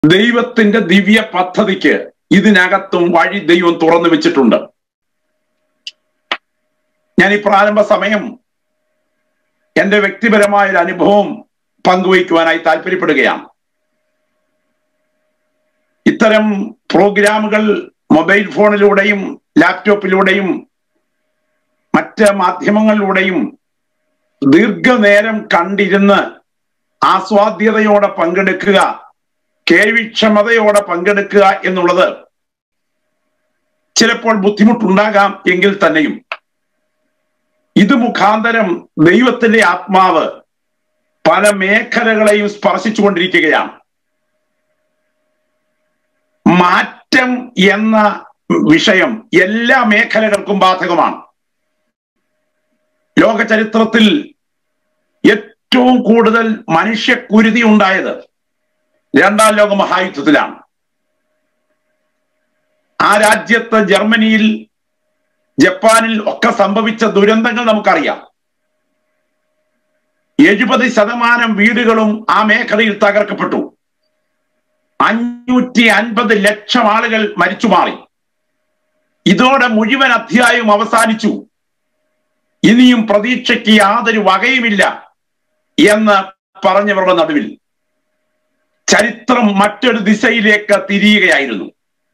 ദൈവത്തിന്റെ ദിവ്യ പദ്ധതിക്ക് ഇതിനകത്തും വഴി ദൈവം തുറന്നു വെച്ചിട്ടുണ്ട് ഞാൻ ഈ പ്രാരംഭ സമയം എന്റെ വ്യക്തിപരമായ ഒരു അനുഭവം പങ്കുവയ്ക്കുവാനായി താല്പര്യപ്പെടുകയാണ് ഇത്തരം പ്രോഗ്രാമുകൾ മൊബൈൽ ഫോണിലൂടെയും ലാപ്ടോപ്പിലൂടെയും മറ്റ് മാധ്യമങ്ങളിലൂടെയും ദീർഘനേരം കണ്ടിരുന്ന് ആസ്വാദ്യതയോടെ പങ്കെടുക്കുക കേൾവിക്ഷമതയോടെ പങ്കെടുക്കുക എന്നുള്ളത് ചിലപ്പോൾ ബുദ്ധിമുട്ടുണ്ടാകാം എങ്കിൽ തന്നെയും ഇത് മുഖാന്തരം ദൈവത്തിന്റെ ആത്മാവ് പല മേഖലകളെയും സ്പർശിച്ചുകൊണ്ടിരിക്കുകയാണ് മാറ്റം എന്ന വിഷയം എല്ലാ മേഖലകൾക്കും ബാധകമാണ് ലോക ചരിത്രത്തിൽ ഏറ്റവും കൂടുതൽ മനുഷ്യക്കുരുതി ഉണ്ടായത് രണ്ടാം ലോക മഹായുദ്ധത്തിലാണ് ആ രാജ്യത്ത് ജർമ്മനിയിൽ ജപ്പാനിൽ ഒക്കെ സംഭവിച്ച ദുരന്തങ്ങൾ നമുക്കറിയാം എഴുപത് ശതമാനം വീടുകളും ആ മേഖലയിൽ തകർക്കപ്പെട്ടു അഞ്ഞൂറ്റി അൻപത് ലക്ഷം ആളുകൾ മരിച്ചു മാറി ഇതോടെ മുഴുവൻ അധ്യായവും അവസാനിച്ചു ഇനിയും പ്രതീക്ഷയ്ക്ക് യാതൊരു വകയുമില്ല എന്ന് പറഞ്ഞവരുടെ നടുവിൽ ചരിത്രം മറ്റൊരു ദിശയിലേക്ക് തിരിയുകയായിരുന്നു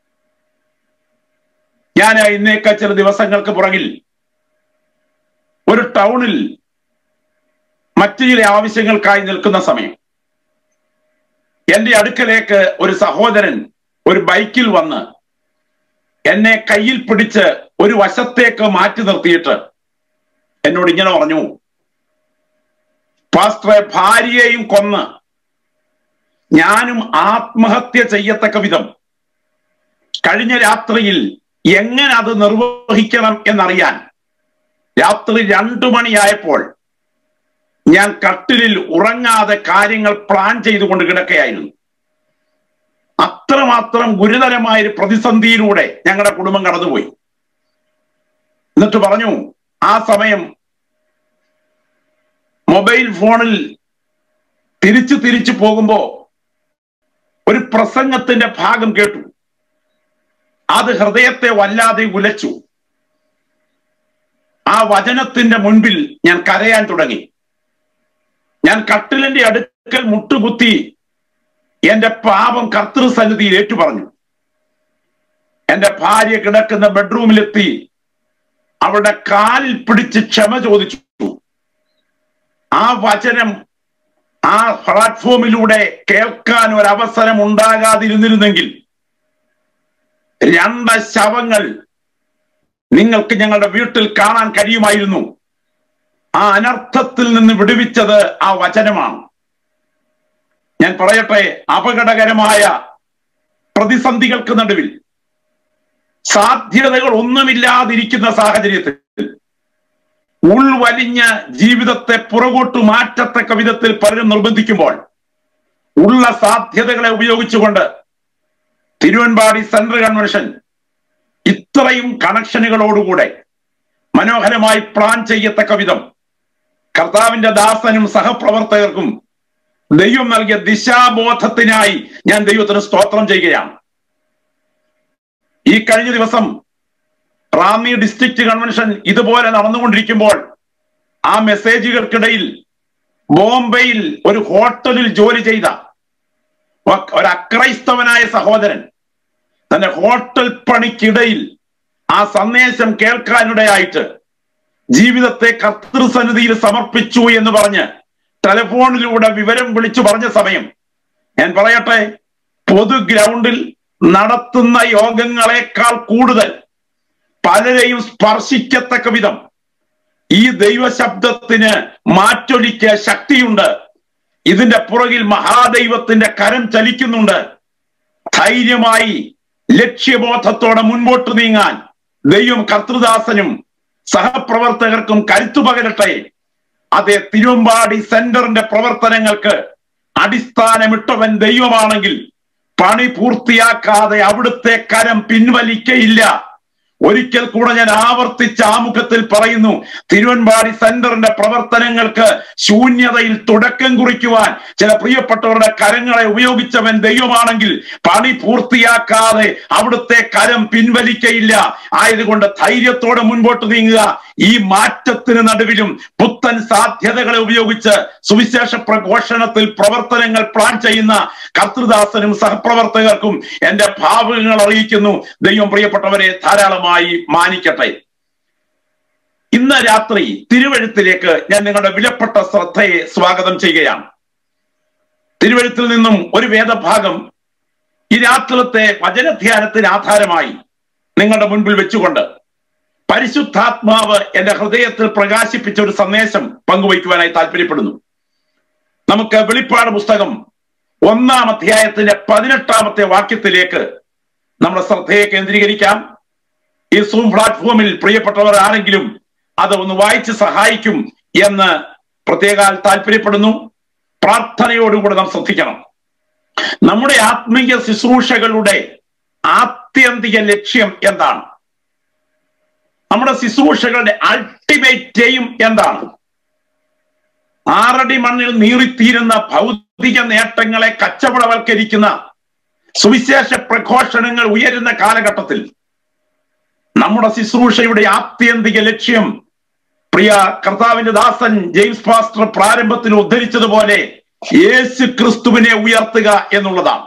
ഞാൻ ഇന്നേക്ക ചില ദിവസങ്ങൾക്ക് പുറകിൽ ഒരു ടൗണിൽ മറ്റു ചില ആവശ്യങ്ങൾക്കായി നിൽക്കുന്ന സമയം എന്റെ അടുക്കലേക്ക് ഒരു സഹോദരൻ ഒരു ബൈക്കിൽ വന്ന് എന്നെ കയ്യിൽ പിടിച്ച് ഒരു വശത്തേക്ക് മാറ്റി നിർത്തിയിട്ട് എന്നോട് ഇങ്ങനെ പറഞ്ഞു പാസ്റ്ററെ ഭാര്യയെയും കൊന്ന് ഞാനും ആത്മഹത്യ ചെയ്യത്തക്ക വിധം കഴിഞ്ഞ രാത്രിയിൽ എങ്ങനെ അത് നിർവഹിക്കണം എന്നറിയാൻ രാത്രി രണ്ടു മണിയായപ്പോൾ ഞാൻ കട്ടിലിൽ ഉറങ്ങാതെ കാര്യങ്ങൾ പ്ലാൻ ചെയ്തുകൊണ്ട് കിടക്കുകയായിരുന്നു അത്രമാത്രം ഗുരുതരമായ ഒരു പ്രതിസന്ധിയിലൂടെ ഞങ്ങളുടെ കുടുംബം കടന്നുപോയി എന്നിട്ട് പറഞ്ഞു ആ സമയം മൊബൈൽ ഫോണിൽ തിരിച്ചു തിരിച്ചു പോകുമ്പോ ഒരു പ്രസംഗത്തിന്റെ ഭാഗം കേട്ടു അത് ഹൃദയത്തെ വല്ലാതെ ഉലച്ചു ആ വചനത്തിന്റെ മുൻപിൽ ഞാൻ കരയാൻ തുടങ്ങി ഞാൻ കട്ടിലിന്റെ അടുക്കൽ മുട്ടുകുത്തി എന്റെ പാപം കർത്തൃസന്നിധിയിൽ ഏറ്റുപറഞ്ഞു എന്റെ ഭാര്യ കിടക്കുന്ന ബെഡ്റൂമിലെത്തി അവളുടെ കാലിൽ പിടിച്ച് ക്ഷമ ചോദിച്ചു ആ വചനം ആ പ്ലാറ്റ്ഫോമിലൂടെ കേൾക്കാൻ ഒരു അവസരം ഉണ്ടാകാതിരുന്നിരുന്നെങ്കിൽ രണ്ട് ശവങ്ങൾ നിങ്ങൾക്ക് ഞങ്ങളുടെ വീട്ടിൽ കാണാൻ കഴിയുമായിരുന്നു ആ അനർത്ഥത്തിൽ നിന്ന് വിടുവിച്ചത് ആ വചനമാണ് ഞാൻ പറയട്ടെ അപകടകരമായ പ്രതിസന്ധികൾക്ക് നടുവിൽ സാധ്യതകൾ ഒന്നുമില്ലാതിരിക്കുന്ന സാഹചര്യത്തിൽ ഉൾവലിഞ്ഞ് ജീവിതത്തെ പുറകോട്ട് മാറ്റത്തക്ക വിധത്തിൽ പലരും നിർബന്ധിക്കുമ്പോൾ ഉള്ള സാധ്യതകളെ ഉപയോഗിച്ചുകൊണ്ട് തിരുവൻപാടി സെൻട്രൽ കൺവെൻഷൻ ഇത്രയും കണക്ഷനുകളോടുകൂടെ മനോഹരമായി പ്ലാൻ ചെയ്യത്തക്ക വിധം കർത്താവിന്റെ ദാസനും സഹപ്രവർത്തകർക്കും ദൈവം നൽകിയ ദിശാബോധത്തിനായി ഞാൻ ദൈവത്തിന് സ്തോത്രം ചെയ്യുകയാണ് ഈ കഴിഞ്ഞ ദിവസം റാന്നി ഡിസ്ട്രിക്ട് കൺവെൻഷൻ ഇതുപോലെ നടന്നുകൊണ്ടിരിക്കുമ്പോൾ ആ മെസ്സേജുകൾക്കിടയിൽ ബോംബെയിൽ ഒരു ഹോട്ടലിൽ ജോലി ചെയ്ത ഒരു അക്രൈസ്തവനായ സഹോദരൻ തന്റെ ഹോട്ടൽ പണിക്കിടയിൽ ആ സന്ദേശം കേൾക്കാനിടയായിട്ട് ജീവിതത്തെ കർത്തൃസന്നിധിയിൽ സമർപ്പിച്ചു എന്ന് പറഞ്ഞ് ടെലിഫോണിലൂടെ വിവരം വിളിച്ചു പറഞ്ഞ സമയം ഞാൻ പറയട്ടെ പൊതു ഗ്രൗണ്ടിൽ നടത്തുന്ന യോഗങ്ങളെക്കാൾ കൂടുതൽ പലരെയും സ്പർശിക്കത്തക്ക വിധം ഈ ദൈവശബ്ദത്തിന് മാറ്റൊലിക്ക് ശക്തിയുണ്ട് ഇതിന്റെ പുറകിൽ മഹാദൈവത്തിന്റെ കരം ചലിക്കുന്നുണ്ട് ധൈര്യമായി ലക്ഷ്യബോധത്തോടെ മുൻപോട്ട് നീങ്ങാൻ ദൈവം കർത്തൃദാസനും സഹപ്രവർത്തകർക്കും കരുത്തു പകരട്ടെ അതെ തിരുവമ്പാടി സെന്ററിന്റെ പ്രവർത്തനങ്ങൾക്ക് അടിസ്ഥാനമിട്ടവൻ ദൈവമാണെങ്കിൽ പണി പൂർത്തിയാക്കാതെ അവിടുത്തെ കരം പിൻവലിക്കയില്ല ഒരിക്കൽ കൂടെ ഞാൻ ആവർത്തിച്ച് ആമുഖത്തിൽ പറയുന്നു തിരുവൻപാടി സെന്ററിന്റെ പ്രവർത്തനങ്ങൾക്ക് ശൂന്യതയിൽ തുടക്കം കുറിക്കുവാൻ ചില പ്രിയപ്പെട്ടവരുടെ കരങ്ങളെ ഉപയോഗിച്ചവൻ ദൈവമാണെങ്കിൽ പണി പൂർത്തിയാക്കാതെ അവിടുത്തെ കരം പിൻവലിക്കയില്ല ആയതുകൊണ്ട് ധൈര്യത്തോടെ മുൻപോട്ട് നീങ്ങുക ഈ മാറ്റത്തിന് നടുവിലും പുത്തൻ സാധ്യതകളെ ഉപയോഗിച്ച് സുവിശേഷ പ്രഘോഷണത്തിൽ പ്രവർത്തനങ്ങൾ പ്ലാൻ ചെയ്യുന്ന കർത്തൃദാസനും സഹപ്രവർത്തകർക്കും എന്റെ ഭാവങ്ങൾ അറിയിക്കുന്നു ദൈവം പ്രിയപ്പെട്ടവരെ ധാരാളമായി മാനിക്കട്ടെ ഇന്ന് രാത്രി തിരുവഴുത്തിലേക്ക് ഞാൻ നിങ്ങളുടെ വിലപ്പെട്ട ശ്രദ്ധയെ സ്വാഗതം ചെയ്യുകയാണ് തിരുവഴുത്തിൽ നിന്നും ഒരു വേദഭാഗം ഈ രാത്രിത്തെ വചനധ്യാനത്തിന് ആധാരമായി നിങ്ങളുടെ മുൻപിൽ വെച്ചുകൊണ്ട് പരിശുദ്ധാത്മാവ് എന്റെ ഹൃദയത്തിൽ പ്രകാശിപ്പിച്ച ഒരു സന്ദേശം പങ്കുവയ്ക്കുവാനായി താല്പര്യപ്പെടുന്നു നമുക്ക് വെളിപ്പാട് പുസ്തകം ഒന്നാം അധ്യായത്തിന്റെ പതിനെട്ടാമത്തെ വാക്യത്തിലേക്ക് നമ്മുടെ ശ്രദ്ധയെ കേന്ദ്രീകരിക്കാം ഈ സൂം പ്ലാറ്റ്ഫോമിൽ പ്രിയപ്പെട്ടവർ ആരെങ്കിലും അത് ഒന്ന് വായിച്ച് സഹായിക്കും എന്ന് പ്രത്യേകാൽ താല്പര്യപ്പെടുന്നു പ്രാർത്ഥനയോടുകൂടെ നാം ശ്രദ്ധിക്കണം നമ്മുടെ ആത്മീയ ശുശ്രൂഷകളുടെ ആത്യന്തിക ലക്ഷ്യം എന്താണ് നമ്മുടെ ശുശ്രൂഷകളുടെ അൾട്ടിമേറ്റ് എയിം എന്താണ് ആറടി മണ്ണിൽ നീറിത്തീരുന്ന ഭൗതിക നേട്ടങ്ങളെ കച്ചവടവൽക്കരിക്കുന്ന സുവിശേഷ പ്രഘോഷണങ്ങൾ ഉയരുന്ന കാലഘട്ടത്തിൽ നമ്മുടെ ശുശ്രൂഷയുടെ ആത്യന്തിക ലക്ഷ്യം പ്രിയ കർത്താവിന്റെ ദാസൻ ജെയിംസ് പാസ്റ്റർ പ്രാരംഭത്തിൽ ഉദ്ധരിച്ചതുപോലെ യേശു ക്രിസ്തുവിനെ ഉയർത്തുക എന്നുള്ളതാണ്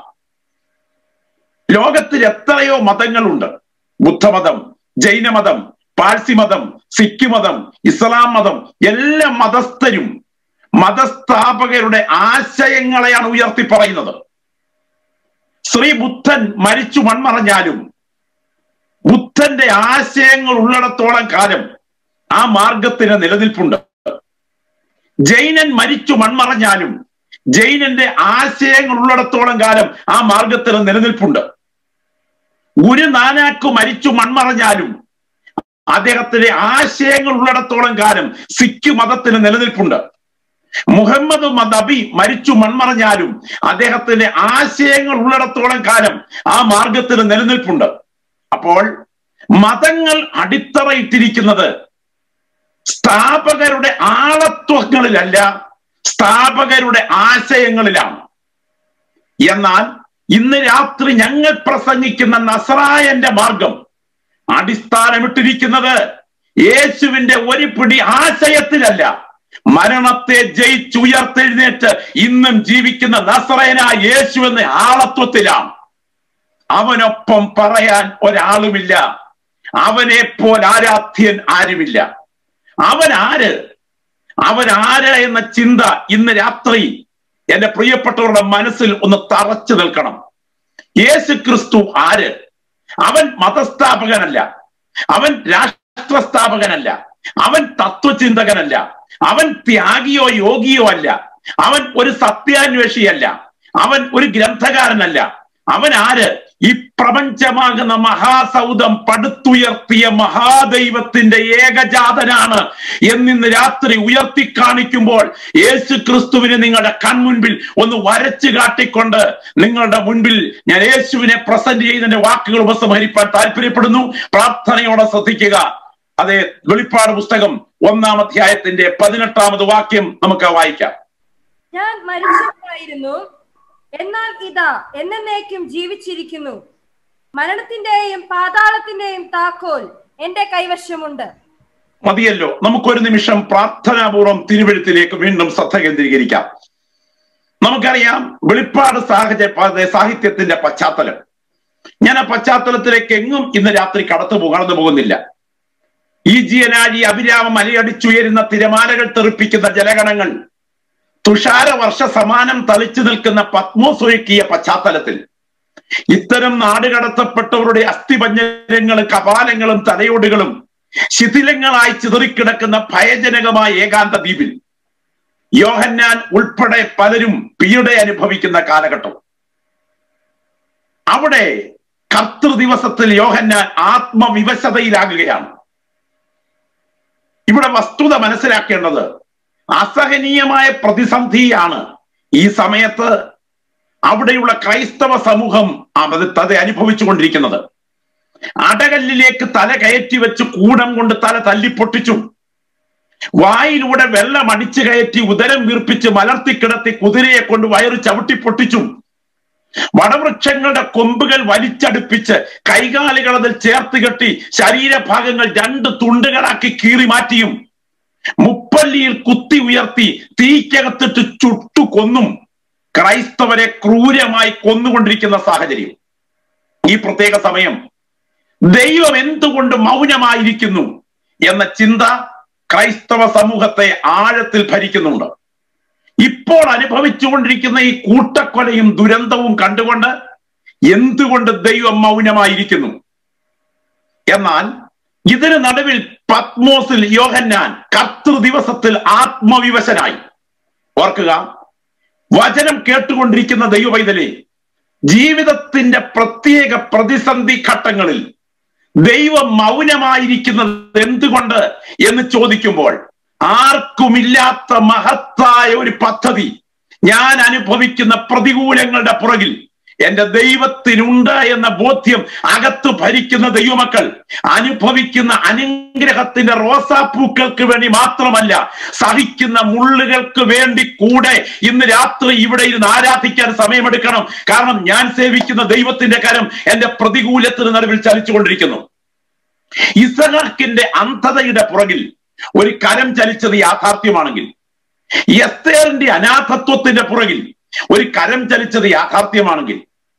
ലോകത്തിൽ എത്രയോ മതങ്ങളുണ്ട് ബുദ്ധമതം ജൈനമതം പാഴ്സി മതം സിഖ് മതം ഇസ്ലാം മതം എല്ലാ മതസ്ഥരും മതസ്ഥാപകരുടെ ആശയങ്ങളെയാണ് ഉയർത്തി പറയുന്നത് ശ്രീ ബുദ്ധൻ മരിച്ചു മൺമറഞ്ഞാലും ബുദ്ധന്റെ ആശയങ്ങൾ ഉള്ളിടത്തോളം കാലം ആ മാർഗത്തിന് നിലനിൽപ്പുണ്ട് ജൈനൻ മരിച്ചു മൺമറഞ്ഞാലും ജൈനന്റെ ആശയങ്ങൾ ഉള്ളിടത്തോളം കാലം ആ മാർഗത്തിന് നിലനിൽപ്പുണ്ട് ഗുരു നാനാക്ക് മരിച്ചു മൺമറഞ്ഞാലും അദ്ദേഹത്തിന്റെ ആശയങ്ങൾ ഉള്ളിടത്തോളം കാലം സിഖ് മതത്തിന് നിലനിൽപ്പുണ്ട് മുഹമ്മദ് നബി മരിച്ചു മൺമറഞ്ഞാലും അദ്ദേഹത്തിന്റെ ആശയങ്ങൾ ഉള്ളിടത്തോളം കാലം ആ മാർഗത്തിന് നിലനിൽപ്പുണ്ട് അപ്പോൾ മതങ്ങൾ അടിത്തറയിട്ടിരിക്കുന്നത് സ്ഥാപകരുടെ ആളത്വങ്ങളിലല്ല സ്ഥാപകരുടെ ആശയങ്ങളിലാണ് എന്നാൽ ഇന്ന് രാത്രി ഞങ്ങൾ പ്രസംഗിക്കുന്ന നസറായന്റെ മാർഗം അടിസ്ഥാനമിട്ടിരിക്കുന്നത് യേശുവിന്റെ ഒരു പിടി ആശയത്തിലല്ല മരണത്തെ ജയിച്ചുയർത്തെഴുന്നേറ്റ് ഇന്നും ജീവിക്കുന്ന നസറയനായ യേശു എന്ന ആളത്വത്തിലാണ് അവനൊപ്പം പറയാൻ ഒരാളുമില്ല അവനെ പോൽ ആരാധ്യൻ ആരുമില്ല അവൻ ആര് അവൻ ആര് എന്ന ചിന്ത ഇന്ന് രാത്രി എന്റെ പ്രിയപ്പെട്ടവരുടെ മനസ്സിൽ ഒന്ന് തറച്ചു നിൽക്കണം യേശു ക്രിസ്തു ആര് അവൻ മതസ്ഥാപകനല്ല അവൻ രാഷ്ട്രസ്ഥാപകനല്ല അവൻ തത്വചിന്തകനല്ല അവൻ ത്യാഗിയോ യോഗിയോ അല്ല അവൻ ഒരു സത്യാന്വേഷിയല്ല അവൻ ഒരു ഗ്രന്ഥകാരനല്ല അവൻ ആര് ഈ പ്രപഞ്ചമാകുന്ന മഹാസൗധം പടുത്തുയർത്തിയ മഹാദൈവത്തിന്റെ ഏകജാതനാണ് എന്നിന്ന് രാത്രി ഉയർത്തി കാണിക്കുമ്പോൾ യേശു ക്രിസ്തുവിനെ നിങ്ങളുടെ കൺമുൻപിൽ ഒന്ന് വരച്ചു കാട്ടിക്കൊണ്ട് നിങ്ങളുടെ മുൻപിൽ ഞാൻ യേശുവിനെ പ്രസന്റ് ചെയ്യുന്നതിന്റെ വാക്കുകൾ ഉപസംഹരിപ്പാൻ താല്പര്യപ്പെടുന്നു പ്രാർത്ഥനയോടെ ശ്രദ്ധിക്കുക അതെ വെളിപ്പാട് പുസ്തകം ഒന്നാം അധ്യായത്തിന്റെ പതിനെട്ടാമത് വാക്യം നമുക്ക് വായിക്കാം ഞാൻ മരിച്ചവനായിരുന്നു എന്നാൽ ഇതാ എന്നേക്കും ജീവിച്ചിരിക്കുന്നു മരണത്തിന്റെയും പാതാളത്തിന്റെയും താക്കോൽ എന്റെ കൈവശമുണ്ട് മതിയല്ലോ നമുക്കൊരു നിമിഷം പ്രാർത്ഥനാപൂർവം തിരുവഴുത്തിലേക്ക് വീണ്ടും ശ്രദ്ധ കേന്ദ്രീകരിക്കാം നമുക്കറിയാം വെളിപ്പാട് സാഹചര്യ സാഹിത്യത്തിന്റെ പശ്ചാത്തലം ഞാൻ ആ പശ്ചാത്തലത്തിലേക്ക് എങ്ങും ഇന്ന് രാത്രി കടത്തു കടന്നു പോകുന്നില്ല ഈ ജിയനാഴി അഭിരാമം അലയടിച്ചുയരുന്ന തിരമാലകൾ തെറിപ്പിക്കുന്ന ജലഗണങ്ങൾ തുഷാര വർഷ സമാനം തളിച്ചു നിൽക്കുന്ന പത്മോസൊരുക്കിയ പശ്ചാത്തലത്തിൽ ഇത്തരം നാടുകടത്തപ്പെട്ടവരുടെ അസ്ഥിപഞ്ജരങ്ങളും കപാലങ്ങളും തലയോടുകളും ശിഥിലങ്ങളായി ചിതറിക്കിടക്കുന്ന ഭയജനകമായ ഏകാന്ത ദ്വീപിൽ യോഹന്നാൻ ഉൾപ്പെടെ പലരും പീഡ അനുഭവിക്കുന്ന കാലഘട്ടം അവിടെ കർത്തൃ ദിവസത്തിൽ യോഹന്നാൻ ആത്മവിവശതയിലാകുകയാണ് ഇവിടെ വസ്തുത മനസ്സിലാക്കേണ്ടത് അസഹനീയമായ പ്രതിസന്ധിയാണ് ഈ സമയത്ത് അവിടെയുള്ള ക്രൈസ്തവ സമൂഹം അത് അനുഭവിച്ചു കൊണ്ടിരിക്കുന്നത് അടകല്ലിലേക്ക് തല കയറ്റി വെച്ച് കൂടം കൊണ്ട് തല തല്ലിപ്പൊട്ടിച്ചു വായിലൂടെ വെള്ളം അടിച്ചു കയറ്റി ഉദരം വീർപ്പിച്ച് മലർത്തിക്കിടത്തി കുതിരയെ കൊണ്ട് വയറ് ചവിട്ടി പൊട്ടിച്ചു വടവൃക്ഷങ്ങളുടെ കൊമ്പുകൾ വലിച്ചടുപ്പിച്ച് കൈകാലുകൾ അതിൽ ചേർത്ത് കെട്ടി ശരീരഭാഗങ്ങൾ രണ്ട് തുണ്ടുകളാക്കി കീറി മാറ്റിയും മുപ്പല്ലിയിൽ കുത്തി ഉയർത്തി തീക്കകത്തിട്ട് ചുട്ടു കൊന്നും ക്രൈസ്തവരെ ക്രൂരമായി കൊന്നുകൊണ്ടിരിക്കുന്ന സാഹചര്യം ഈ പ്രത്യേക സമയം ദൈവം എന്തുകൊണ്ട് മൗനമായിരിക്കുന്നു എന്ന ചിന്ത ക്രൈസ്തവ സമൂഹത്തെ ആഴത്തിൽ ഭരിക്കുന്നുണ്ട് ഇപ്പോൾ അനുഭവിച്ചുകൊണ്ടിരിക്കുന്ന ഈ കൂട്ടക്കൊലയും ദുരന്തവും കണ്ടുകൊണ്ട് എന്തുകൊണ്ട് ദൈവം മൗനമായിരിക്കുന്നു എന്നാൽ ഇതിന് നടുവിൽ പത്മോസിൽ യോഹന്നാൻ കർത്തൃ ദിവസത്തിൽ ആത്മവിവശനായി ഓർക്കുക വചനം കേട്ടുകൊണ്ടിരിക്കുന്ന ദൈവവൈതലെ ജീവിതത്തിന്റെ പ്രത്യേക പ്രതിസന്ധി ഘട്ടങ്ങളിൽ ദൈവം മൗനമായിരിക്കുന്നത് എന്തുകൊണ്ട് എന്ന് ചോദിക്കുമ്പോൾ ആർക്കുമില്ലാത്ത മഹത്തായ ഒരു പദ്ധതി ഞാൻ അനുഭവിക്കുന്ന പ്രതികൂലങ്ങളുടെ പുറകിൽ എന്റെ ദൈവത്തിനുണ്ട് എന്ന ബോധ്യം അകത്ത് ഭരിക്കുന്ന ദൈവമക്കൾ അനുഭവിക്കുന്ന അനുഗ്രഹത്തിന്റെ റോസാപ്പൂക്കൾക്ക് വേണ്ടി മാത്രമല്ല സഹിക്കുന്ന മുള്ളുകൾക്ക് വേണ്ടി കൂടെ ഇന്ന് രാത്രി ഇവിടെ ഇരുന്ന് ആരാധിക്കാൻ സമയമെടുക്കണം കാരണം ഞാൻ സേവിക്കുന്ന ദൈവത്തിന്റെ കരം എന്റെ പ്രതികൂലത്തിന് നടുവിൽ ചലിച്ചുകൊണ്ടിരിക്കുന്നു ഇസഹാക്കിന്റെ അന്ധതയുടെ പുറകിൽ ഒരു കരം ചലിച്ചത് യാഥാർത്ഥ്യമാണെങ്കിൽ എസ്തേറിന്റെ അനാഥത്വത്തിന്റെ പുറകിൽ ഒരു കരം ചലിച്ചത് യാഥാർത്ഥ്യമാണെങ്കിൽ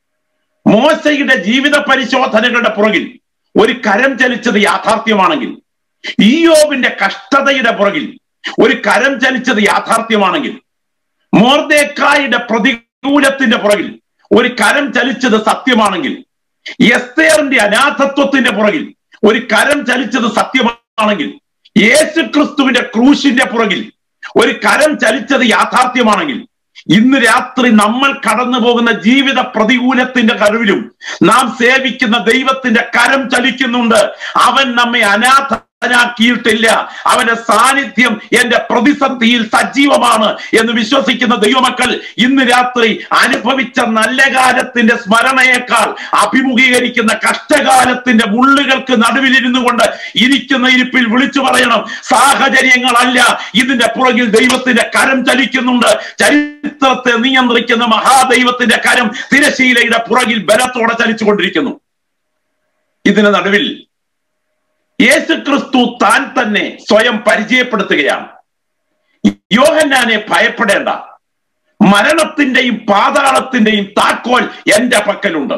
മോശയുടെ ജീവിത പരിശോധനകളുടെ പുറകിൽ ഒരു കരം ചലിച്ചത് യാഥാർത്ഥ്യമാണെങ്കിൽ ഈയോബിന്റെ കഷ്ടതയുടെ പുറകിൽ ഒരു കരം ചലിച്ചത് യാഥാർത്ഥ്യമാണെങ്കിൽ മോർദേക്കായുടെ പ്രതികൂലത്തിന്റെ പുറകിൽ ഒരു കരം ചലിച്ചത് സത്യമാണെങ്കിൽ എസ്തേറിന്റെ അനാഥത്വത്തിന്റെ പുറകിൽ ഒരു കരം ചലിച്ചത് സത്യമാണെങ്കിൽ യേശു ക്രിസ്തുവിന്റെ ക്രൂശിന്റെ പുറകിൽ ഒരു കരം ചലിച്ചത് യാഥാർത്ഥ്യമാണെങ്കിൽ ഇന്ന് രാത്രി നമ്മൾ കടന്നു പോകുന്ന ജീവിത പ്രതികൂലത്തിന്റെ കരുവിലും നാം സേവിക്കുന്ന ദൈവത്തിന്റെ കരം ചലിക്കുന്നുണ്ട് അവൻ നമ്മെ അനാഥനാക്കിയിട്ടില്ല അവന്റെ സാന്നിധ്യം എന്റെ പ്രതിസന്ധിയിൽ സജീവമാണ് എന്ന് വിശ്വസിക്കുന്ന ദൈവമക്കൾ ഇന്ന് രാത്രി അനുഭവിച്ച നല്ല കാലത്തിന്റെ സ്മരണയേക്കാൾ അഭിമുഖീകരിക്കുന്ന കഷ്ടകാലത്തിന്റെ മുള്ളുകൾക്ക് നടുവിലിരുന്നു കൊണ്ട് ഇരിക്കുന്ന ഇരിപ്പിൽ വിളിച്ചു പറയണം സാഹചര്യങ്ങളല്ല ഇതിന്റെ പുറകിൽ ദൈവത്തിന്റെ കരം ചലിക്കുന്നുണ്ട് ചരിത്രത്തെ നിയന്ത്രിക്കുന്ന മഹാദൈവത്തിന്റെ കരം തിരശീലയുടെ പുറകിൽ ബലത്തോടെ ചലിച്ചുകൊണ്ടിരിക്കുന്നു ഇതിന് നടുവിൽ യേശു ക്രിസ്തു താൻ തന്നെ സ്വയം പരിചയപ്പെടുത്തുകയാണ് യോഹന്നാനെ ഭയപ്പെടേണ്ട മരണത്തിന്റെയും പാതാളത്തിന്റെയും താക്കോൽ എന്റെ പക്കലുണ്ട്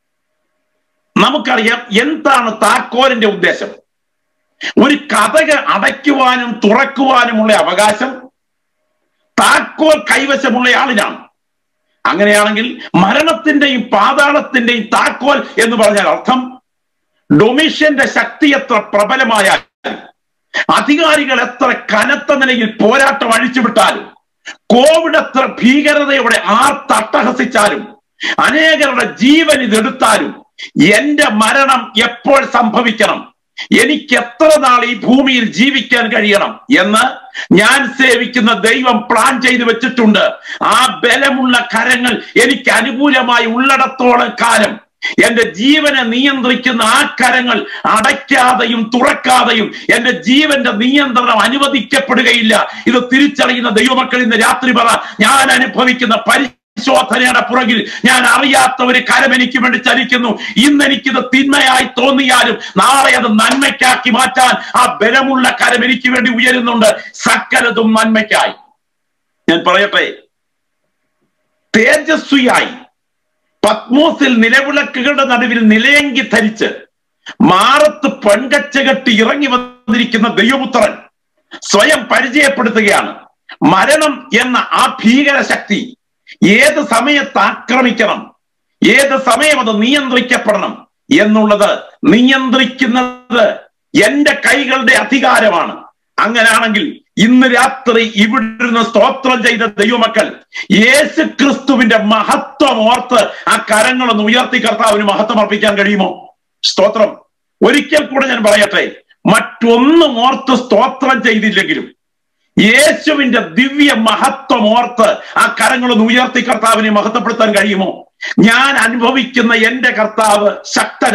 നമുക്കറിയാം എന്താണ് താക്കോലിന്റെ ഉദ്ദേശം ഒരു കഥക അടയ്ക്കുവാനും തുറക്കുവാനുമുള്ള അവകാശം താക്കോൽ കൈവശമുള്ള ആളിനാണ് അങ്ങനെയാണെങ്കിൽ മരണത്തിന്റെയും പാതാളത്തിന്റെയും താക്കോൽ എന്ന് പറഞ്ഞാൽ അർത്ഥം ഡൊമിഷ്യന്റെ ശക്തി എത്ര പ്രബലമായാൽ അധികാരികൾ എത്ര കനത്ത നിലയിൽ പോരാട്ടം അഴിച്ചുവിട്ടാലും കോവിഡ് എത്ര ഭീകരതയോടെ ആർത്തട്ടഹസിച്ചാലും അനേകരുടെ ജീവൻ ഇതെടുത്താലും എന്റെ മരണം എപ്പോൾ സംഭവിക്കണം എനിക്ക് എത്ര നാൾ ഈ ഭൂമിയിൽ ജീവിക്കാൻ കഴിയണം എന്ന് ഞാൻ സേവിക്കുന്ന ദൈവം പ്ലാൻ ചെയ്തു വെച്ചിട്ടുണ്ട് ആ ബലമുള്ള കരങ്ങൾ എനിക്ക് അനുകൂലമായി ഉള്ളിടത്തോളം കാലം എന്റെ ജീവനെ നിയന്ത്രിക്കുന്ന ആ കരങ്ങൾ അടയ്ക്കാതെയും തുറക്കാതെയും എന്റെ ജീവന്റെ നിയന്ത്രണം അനുവദിക്കപ്പെടുകയില്ല ഇത് തിരിച്ചറിയുന്ന ദൈവമക്കൾ ഇന്ന് രാത്രി പറ ഞാൻ അനുഭവിക്കുന്ന പരിശോധനയുടെ പുറകിൽ ഞാൻ അറിയാത്ത ഒരു കരം എനിക്ക് വേണ്ടി ചലിക്കുന്നു ഇന്ന് എനിക്കിത് തിന്മയായി തോന്നിയാലും നാളെ അത് നന്മയ്ക്കാക്കി മാറ്റാൻ ആ ബലമുള്ള കരം എനിക്ക് വേണ്ടി ഉയരുന്നുണ്ട് സകലതും നന്മയ്ക്കായി ഞാൻ പറയട്ടെ തേജസ്വിയായി പത്മോസിൽ നിലവിളക്കുകളുടെ നടുവിൽ നിലയങ്കി ധരിച്ച് മാറത്ത് പെൺകച്ച കെട്ടി ഇറങ്ങി വന്നിരിക്കുന്ന ദൈവപുത്രൻ സ്വയം പരിചയപ്പെടുത്തുകയാണ് മരണം എന്ന ആ ഭീകര ശക്തി ഏത് സമയത്ത് ആക്രമിക്കണം ഏത് സമയം അത് നിയന്ത്രിക്കപ്പെടണം എന്നുള്ളത് നിയന്ത്രിക്കുന്നത് എന്റെ കൈകളുടെ അധികാരമാണ് അങ്ങനെയാണെങ്കിൽ ഇന്ന് രാത്രി ഇവിടുന്ന് സ്തോത്രം ചെയ്ത ദൈവമക്കൾ യേശു ക്രിസ്തുവിന്റെ മഹത്വം ഓർത്ത് ആ കരങ്ങളൊന്ന് ഉയർത്തി കർത്താവിന് മഹത്വം അർപ്പിക്കാൻ കഴിയുമോ സ്തോത്രം ഒരിക്കൽ കൂടെ ഞാൻ പറയട്ടെ മറ്റൊന്നും ഓർത്ത് സ്തോത്രം ചെയ്തില്ലെങ്കിലും യേശുവിന്റെ ദിവ്യ മഹത്വം ഓർത്ത് ആ കരങ്ങളൊന്ന് ഉയർത്തി കർത്താവിനെ മഹത്വപ്പെടുത്താൻ കഴിയുമോ ഞാൻ അനുഭവിക്കുന്ന എന്റെ കർത്താവ് ശക്തനാണ്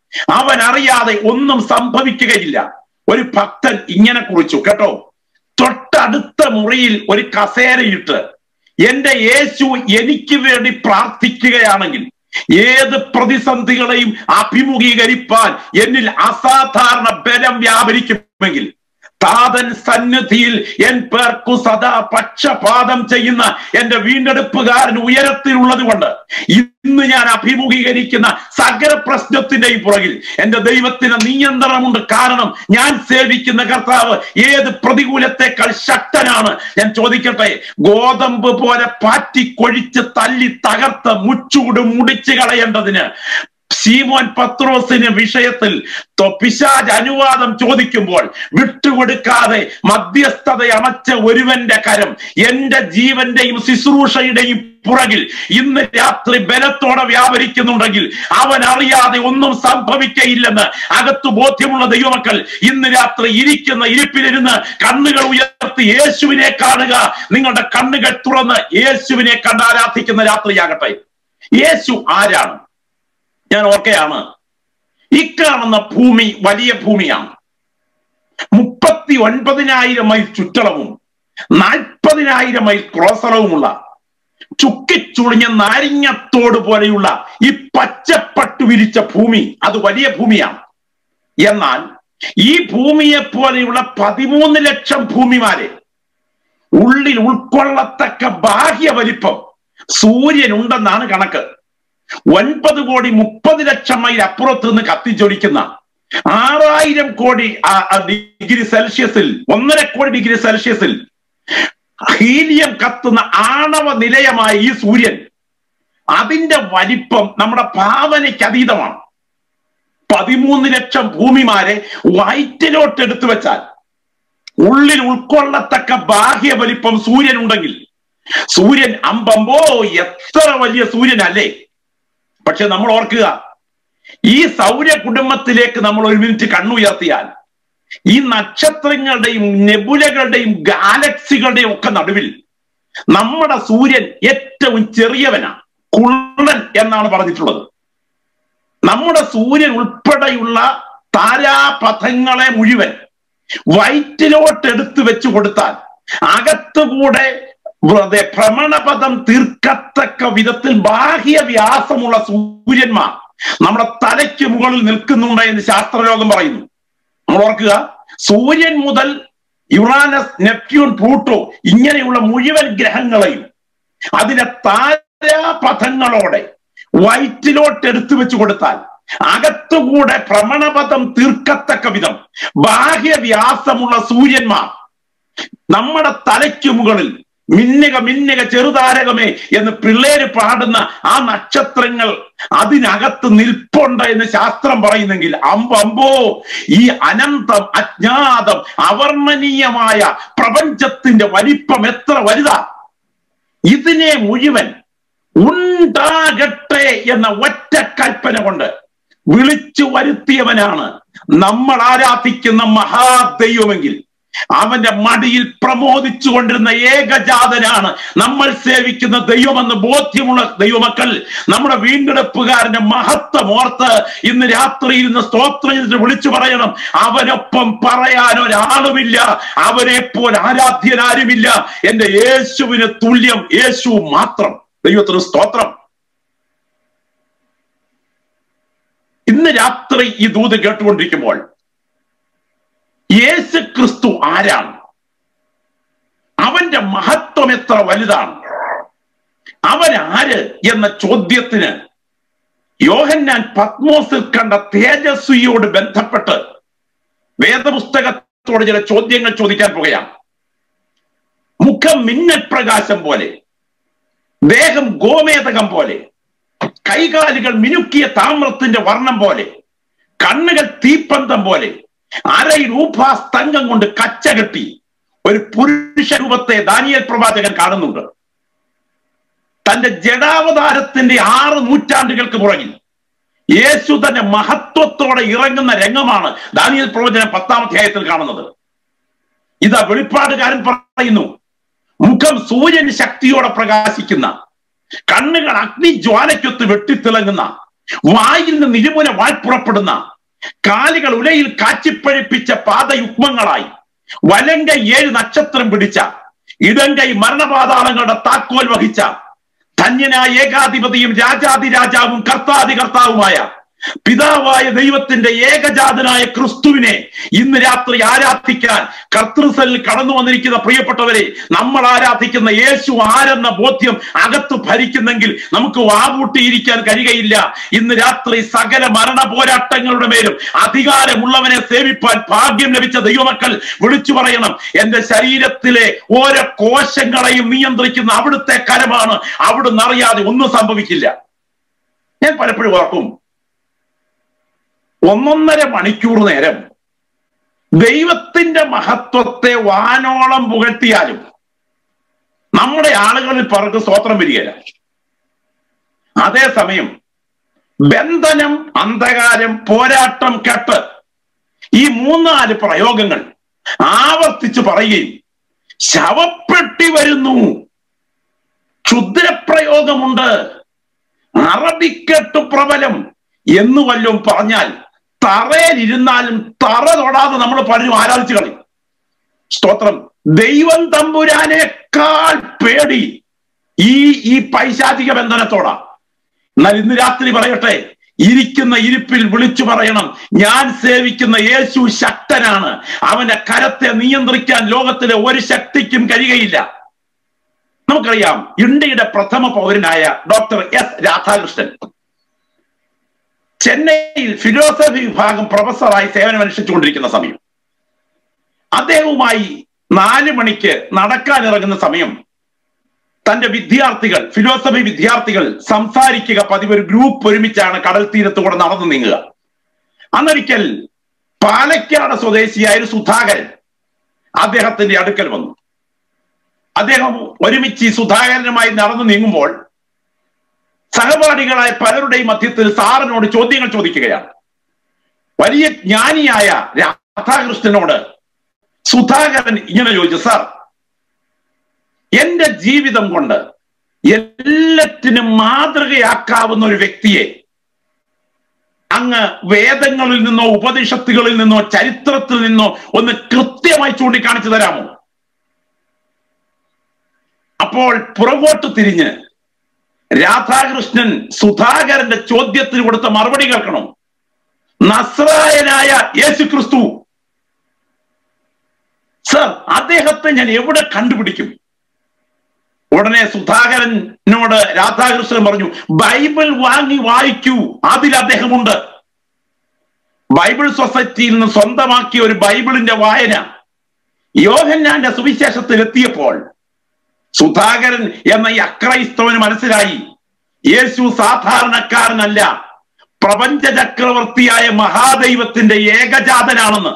അവൻ അറിയാതെ ഒന്നും സംഭവിക്കുകയില്ല ഒരു ഭക്തൻ ഇങ്ങനെ കുറിച്ചു കേട്ടോ തൊട്ടടുത്ത മുറിയിൽ ഒരു കസേരയിട്ട് എന്റെ യേശു എനിക്ക് വേണ്ടി പ്രാർത്ഥിക്കുകയാണെങ്കിൽ ഏത് പ്രതിസന്ധികളെയും അഭിമുഖീകരിപ്പാൻ എന്നിൽ അസാധാരണ ബലം വ്യാപരിക്കുമെങ്കിൽ താതൻ സന്നിധിയിൽ എൻ പേർക്കു സദാ പക്ഷപാതം ചെയ്യുന്ന എന്റെ വീണ്ടെടുപ്പുകാരൻ ഉയരത്തിലുള്ളത് കൊണ്ട് ഇന്ന് ഞാൻ അഭിമുഖീകരിക്കുന്ന സകല പ്രശ്നത്തിന്റെയും പുറകിൽ എന്റെ ദൈവത്തിന് നിയന്ത്രണമുണ്ട് കാരണം ഞാൻ സേവിക്കുന്ന കർത്താവ് ഏത് പ്രതികൂലത്തെക്കാൾ ശക്തനാണ് ഞാൻ ചോദിക്കട്ടെ ഗോതമ്പ് പോലെ പാറ്റി കൊഴിച്ച് തല്ലി തകർത്ത് മുച്ചൂട് മുടിച്ചു കളയേണ്ടതിന് സീമോൻ പത്രോസിന് വിഷയത്തിൽ തൊ- പിശാച് അനുവാദം ചോദിക്കുമ്പോൾ വിട്ടുകൊടുക്കാതെ മധ്യസ്ഥത അമച്ച ഒരുവന്റെ കരം എന്റെ ജീവന്റെയും ശുശ്രൂഷയുടെയും പുറകിൽ ഇന്ന് രാത്രി ബലത്തോടെ വ്യാപരിക്കുന്നുണ്ടെങ്കിൽ അവൻ അറിയാതെ ഒന്നും സംഭവിക്കയില്ലെന്ന് അകത്ത് ബോധ്യമുള്ള ദൈവമക്കൾ ഇന്ന് രാത്രി ഇരിക്കുന്ന ഇരിപ്പിലിരുന്ന് കണ്ണുകൾ ഉയർത്തി യേശുവിനെ കാണുക നിങ്ങളുടെ കണ്ണുകൾ തുറന്ന് യേശുവിനെ കണ്ട് ആരാധിക്കുന്ന രാത്രിയാകട്ടെ യേശു ആരാണ് ഞാൻ ഓർക്കെയാണ് ഇക്കാണുന്ന ഭൂമി വലിയ ഭൂമിയാണ് മുപ്പത്തി ഒൻപതിനായിരം മൈൽ ചുറ്റളവും നാൽപ്പതിനായിരം മൈൽ ക്രോസളവുമുള്ള ചുക്കിച്ചുളിഞ്ഞ നാരിങ്ങത്തോട് പോലെയുള്ള ഈ പച്ചപ്പട്ടു വിരിച്ച ഭൂമി അത് വലിയ ഭൂമിയാണ് എന്നാൽ ഈ ഭൂമിയെ പോലെയുള്ള പതിമൂന്ന് ലക്ഷം ഭൂമിമാരെ ഉള്ളിൽ ഉൾക്കൊള്ളത്തക്ക ബാഹ്യ വലിപ്പം സൂര്യൻ ഉണ്ടെന്നാണ് കണക്ക് ഒൻപത് കോടി മുപ്പത് ലക്ഷം മൈൽ അപ്പുറത്ത് നിന്ന് കത്തിച്ചൊലിക്കുന്ന ആറായിരം കോടി ആ- ആ ഡിഗ്രി സെൽഷ്യസിൽ ഒന്നര കോടി ഡിഗ്രി സെൽഷ്യസിൽ ഹീലിയം കത്തുന്ന ആണവ നിലയമായ ഈ സൂര്യൻ അതിന്റെ വലിപ്പം നമ്മുടെ ഭാവനയ്ക്ക് അതീതമാണ് പതിമൂന്ന് ലക്ഷം ഭൂമിമാരെ വയറ്റിലോട്ട് എടുത്തു വെച്ചാൽ ഉള്ളിൽ ഉൾക്കൊള്ളത്തക്ക ബാഹ്യ വലിപ്പം സൂര്യൻ ഉണ്ടെങ്കിൽ സൂര്യൻ അമ്പമ്പോ എത്ര വലിയ സൂര്യനല്ലേ പക്ഷെ നമ്മൾ ഓർക്കുക ഈ സൗര കുടുംബത്തിലേക്ക് നമ്മൾ ഒരു മിനിറ്റ് കണ്ണുയർത്തിയാൽ ഈ നക്ഷത്രങ്ങളുടെയും നെബുലകളുടെയും ഗാലക്സികളുടെയും ഒക്കെ നടുവിൽ നമ്മുടെ സൂര്യൻ ഏറ്റവും ചെറിയവനാണ് കുള്ളൻ എന്നാണ് പറഞ്ഞിട്ടുള്ളത് നമ്മുടെ സൂര്യൻ ഉൾപ്പെടെയുള്ള താരാപഥങ്ങളെ മുഴുവൻ വയറ്റിലോട്ട് എടുത്തു വെച്ചു കൊടുത്താൽ അകത്തുകൂടെ വെറുതെ ഭ്രമണപഥം തീർക്കത്തക്ക വിധത്തിൽ ബാഹ്യ വ്യാസമുള്ള സൂര്യന്മാർ നമ്മുടെ തലയ്ക്ക് മുകളിൽ നിൽക്കുന്നുണ്ട് എന്ന് ശാസ്ത്രലോകം പറയുന്നു നമ്മൾ ഓർക്കുക സൂര്യൻ മുതൽ യുറാനസ് നെപ്റ്റ്യൂൺ പ്ലൂട്ടോ ഇങ്ങനെയുള്ള മുഴുവൻ ഗ്രഹങ്ങളെയും അതിനെ താരാപഥങ്ങളോടെ വയറ്റിലോട്ട് എടുത്തു വെച്ചു കൊടുത്താൽ അകത്തുകൂടെ ഭ്രമണപഥം തീർക്കത്തക്ക വിധം ബാഹ്യ വ്യാസമുള്ള സൂര്യന്മാർ നമ്മുടെ തലയ്ക്ക് മുകളിൽ മിന്നുക മിന്നുക ചെറുതാരകമേ എന്ന് പിള്ളേര് പാടുന്ന ആ നക്ഷത്രങ്ങൾ അതിനകത്ത് നിൽപ്പുണ്ട് എന്ന് ശാസ്ത്രം പറയുന്നെങ്കിൽ അമ്പമ്പോ ഈ അനന്തം അജ്ഞാതം അവർണ്ണനീയമായ പ്രപഞ്ചത്തിന്റെ വലിപ്പം എത്ര വലുതാ ഇതിനെ മുഴുവൻ ഉണ്ടാകട്ടെ എന്ന ഒറ്റ കൽപ്പന കൊണ്ട് വിളിച്ചു വരുത്തിയവനാണ് നമ്മൾ ആരാധിക്കുന്ന മഹാദൈവമെങ്കിൽ അവന്റെ മടിയിൽ പ്രമോദിച്ചു കൊണ്ടിരുന്ന ഏകജാതനാണ് നമ്മൾ സേവിക്കുന്ന ദൈവമെന്ന് ബോധ്യമുള്ള ദൈവമക്കൾ നമ്മുടെ വീണ്ടെടുപ്പുകാരന്റെ മഹത്വം ഓർത്ത് ഇന്ന് രാത്രി ഇരുന്ന് സ്തോത്രം ചെയ്തിട്ട് വിളിച്ചു പറയണം അവനൊപ്പം പറയാൻ ഒരാളുമില്ല അവനെ പോലെ ആരാധ്യനാരുമില്ല എന്റെ യേശുവിന് തുല്യം യേശു മാത്രം ദൈവത്തിന് സ്തോത്രം ഇന്ന് രാത്രി ഈ ദൂത് കേട്ടുകൊണ്ടിരിക്കുമ്പോൾ യേശു ക്രിസ്തു ആരാണ് അവന്റെ മഹത്വം എത്ര വലുതാണ് അവൻ ആര് എന്ന ചോദ്യത്തിന് യോഹന്നാൻ പത്മോസിൽ കണ്ട തേജസ്വിയോട് ബന്ധപ്പെട്ട് വേദപുസ്തകത്തോട് ചില ചോദ്യങ്ങൾ ചോദിക്കാൻ പോകുകയാണ് മുഖം മിന്നൽ പ്രകാശം പോലെ ദേഹം ഗോമേതകം പോലെ കൈകാലുകൾ മിനുക്കിയ താമ്രത്തിന്റെ വർണ്ണം പോലെ കണ്ണുകൾ തീപ്പന്തം പോലെ അരയിൽ ഊഭാസ്തംഗം കൊണ്ട് കച്ച കെട്ടി ഒരു പുരുഷ രൂപത്തെ ദാനിയൽ പ്രവാചകൻ കാണുന്നുണ്ട് തന്റെ ജഡാവതാരത്തിന്റെ ആറ് നൂറ്റാണ്ടുകൾക്ക് പുറകിൽ യേശു തന്റെ മഹത്വത്തോടെ ഇറങ്ങുന്ന രംഗമാണ് ദാനിയൽ പ്രവചനം പത്താം അധ്യായത്തിൽ കാണുന്നത് ഇതാ വെളിപ്പാടുകാരൻ പറയുന്നു മുഖം സൂര്യൻ ശക്തിയോടെ പ്രകാശിക്കുന്ന കണ്ണുകൾ അഗ്നിജ്വാലയ്ക്കൊത്ത് വെട്ടിത്തിളങ്ങുന്ന വായിൽ നിന്ന് ഇരുമുന വാൾ പുറപ്പെടുന്ന കാലുകൾ ഉലയിൽ കാച്ചിപ്പഴിപ്പിച്ച പാദയുഗ്മങ്ങളായി വലങ്കൈ ഏഴ് നക്ഷത്രം പിടിച്ച ഇടങ്കൈ മരണപാതാളങ്ങളുടെ താക്കോൽ വഹിച്ച ധന്യനായ ഏകാധിപതിയും രാജാതി രാജാവും കർത്താതി കർത്താവുമായ പിതാവായ ദൈവത്തിന്റെ ഏകജാതനായ ക്രിസ്തുവിനെ ഇന്ന് രാത്രി ആരാധിക്കാൻ കർത്തൃസലിൽ കടന്നു വന്നിരിക്കുന്ന പ്രിയപ്പെട്ടവരെ നമ്മൾ ആരാധിക്കുന്ന യേശു ആരെന്ന ബോധ്യം അകത്ത് ഭരിക്കുന്നെങ്കിൽ നമുക്ക് വാവൂട്ടിയിരിക്കാൻ കഴിയുകയില്ല ഇന്ന് രാത്രി സകല മരണ പോരാട്ടങ്ങളുടെ മേലും അധികാരമുള്ളവനെ സേവിപ്പാൻ ഭാഗ്യം ലഭിച്ച ദൈവമക്കൾ വിളിച്ചു പറയണം എന്റെ ശരീരത്തിലെ ഓരോ കോശങ്ങളെയും നിയന്ത്രിക്കുന്ന അവിടുത്തെ കരമാണ് അവിടുന്ന് അറിയാതെ ഒന്നും സംഭവിക്കില്ല ഞാൻ പലപ്പോഴും ഓർക്കും ഒന്നൊന്നര മണിക്കൂർ നേരം ദൈവത്തിന്റെ മഹത്വത്തെ വാനോളം പുകഴ്ത്തിയാലും നമ്മുടെ ആളുകളിൽ പലർക്ക് സ്തോത്രം വരികയില്ല അതേസമയം ബന്ധനം അന്ധകാരം പോരാട്ടം കെട്ട് ഈ മൂന്നാല് പ്രയോഗങ്ങൾ ആവർത്തിച്ച് പറയുകയും ശവപ്പെട്ടി വരുന്നു ക്ഷുദ്രപ്രയോഗമുണ്ട് അറബിക്കെട്ട് പ്രബലം എന്ന് വല്ലതും പറഞ്ഞാൽ തറയിലിരുന്നാലും തറ തൊടാതെ നമ്മൾ പലരും ആരാധിച്ചു കളി സ്തോത്രം ദൈവം തമ്പുരാനേക്കാൾ പേടി ഈ ഈ പൈശാചിക ബന്ധനത്തോടാ എന്നാൽ ഇന്ന് രാത്രി പറയട്ടെ ഇരിക്കുന്ന ഇരിപ്പിൽ വിളിച്ചു പറയണം ഞാൻ സേവിക്കുന്ന യേശു ശക്തനാണ് അവന്റെ കരത്തെ നിയന്ത്രിക്കാൻ ലോകത്തിലെ ഒരു ശക്തിക്കും കഴിയുകയില്ല നമുക്കറിയാം ഇന്ത്യയുടെ പ്രഥമ പൗരനായ ഡോക്ടർ എസ് രാധാകൃഷ്ണൻ ചെന്നൈയിൽ ഫിലോസഫി വിഭാഗം പ്രൊഫസറായി സേവനമനുഷ്ഠിച്ചുകൊണ്ടിരിക്കുന്ന സമയം അദ്ദേഹവുമായി നാല് മണിക്ക് നടക്കാൻ ഇറങ്ങുന്ന സമയം തന്റെ വിദ്യാർത്ഥികൾ ഫിലോസഫി വിദ്യാർത്ഥികൾ സംസാരിക്കുക പതിവ് ഒരു ഗ്രൂപ്പ് ഒരുമിച്ചാണ് കടൽ തീരത്ത് കൂടെ നടന്നു നീങ്ങുക അന്നൊരിക്കൽ പാലക്കാട് സ്വദേശിയായ ഒരു സുധാകരൻ അദ്ദേഹത്തിന്റെ അടുക്കൽ വന്നു അദ്ദേഹം ഒരുമിച്ച് ഈ സുധാകരനുമായി നടന്നു നീങ്ങുമ്പോൾ സഹപാഠികളായ പലരുടെയും മധ്യത്തിൽ സാറിനോട് ചോദ്യങ്ങൾ ചോദിക്കുകയാണ് വലിയ ജ്ഞാനിയായ രാധാകൃഷ്ണനോട് സുധാകരൻ ഇങ്ങനെ ചോദിച്ചു സാർ എന്റെ ജീവിതം കൊണ്ട് എല്ലാറ്റിനും മാതൃകയാക്കാവുന്ന ഒരു വ്യക്തിയെ അങ്ങ് വേദങ്ങളിൽ നിന്നോ ഉപനിഷത്തുകളിൽ നിന്നോ ചരിത്രത്തിൽ നിന്നോ ഒന്ന് കൃത്യമായി ചൂണ്ടിക്കാണിച്ചു തരാമോ അപ്പോൾ പുറകോട്ട് തിരിഞ്ഞ് രാധാകൃഷ്ണൻ സുധാകരന്റെ ചോദ്യത്തിന് കൊടുത്ത മറുപടി കേൾക്കണം നസ്രായനായ യേശു ക്രിസ്തു സർ അദ്ദേഹത്തെ ഞാൻ എവിടെ കണ്ടുപിടിക്കും ഉടനെ സുധാകരനോട് രാധാകൃഷ്ണൻ പറഞ്ഞു ബൈബിൾ വാങ്ങി വായിക്കൂ അതിൽ അദ്ദേഹമുണ്ട് ബൈബിൾ സൊസൈറ്റിയിൽ നിന്ന് സ്വന്തമാക്കിയ ഒരു ബൈബിളിന്റെ വായന യോഹന്നാന്റെ സുവിശേഷത്തിൽ എത്തിയപ്പോൾ സുധാകരൻ എന്ന ഈ അക്രൈസ്തവന് മനസ്സിലായി യേശു സാധാരണക്കാരനല്ല പ്രപഞ്ച ചക്രവർത്തിയായ മഹാദൈവത്തിന്റെ ഏകജാതനാണെന്ന്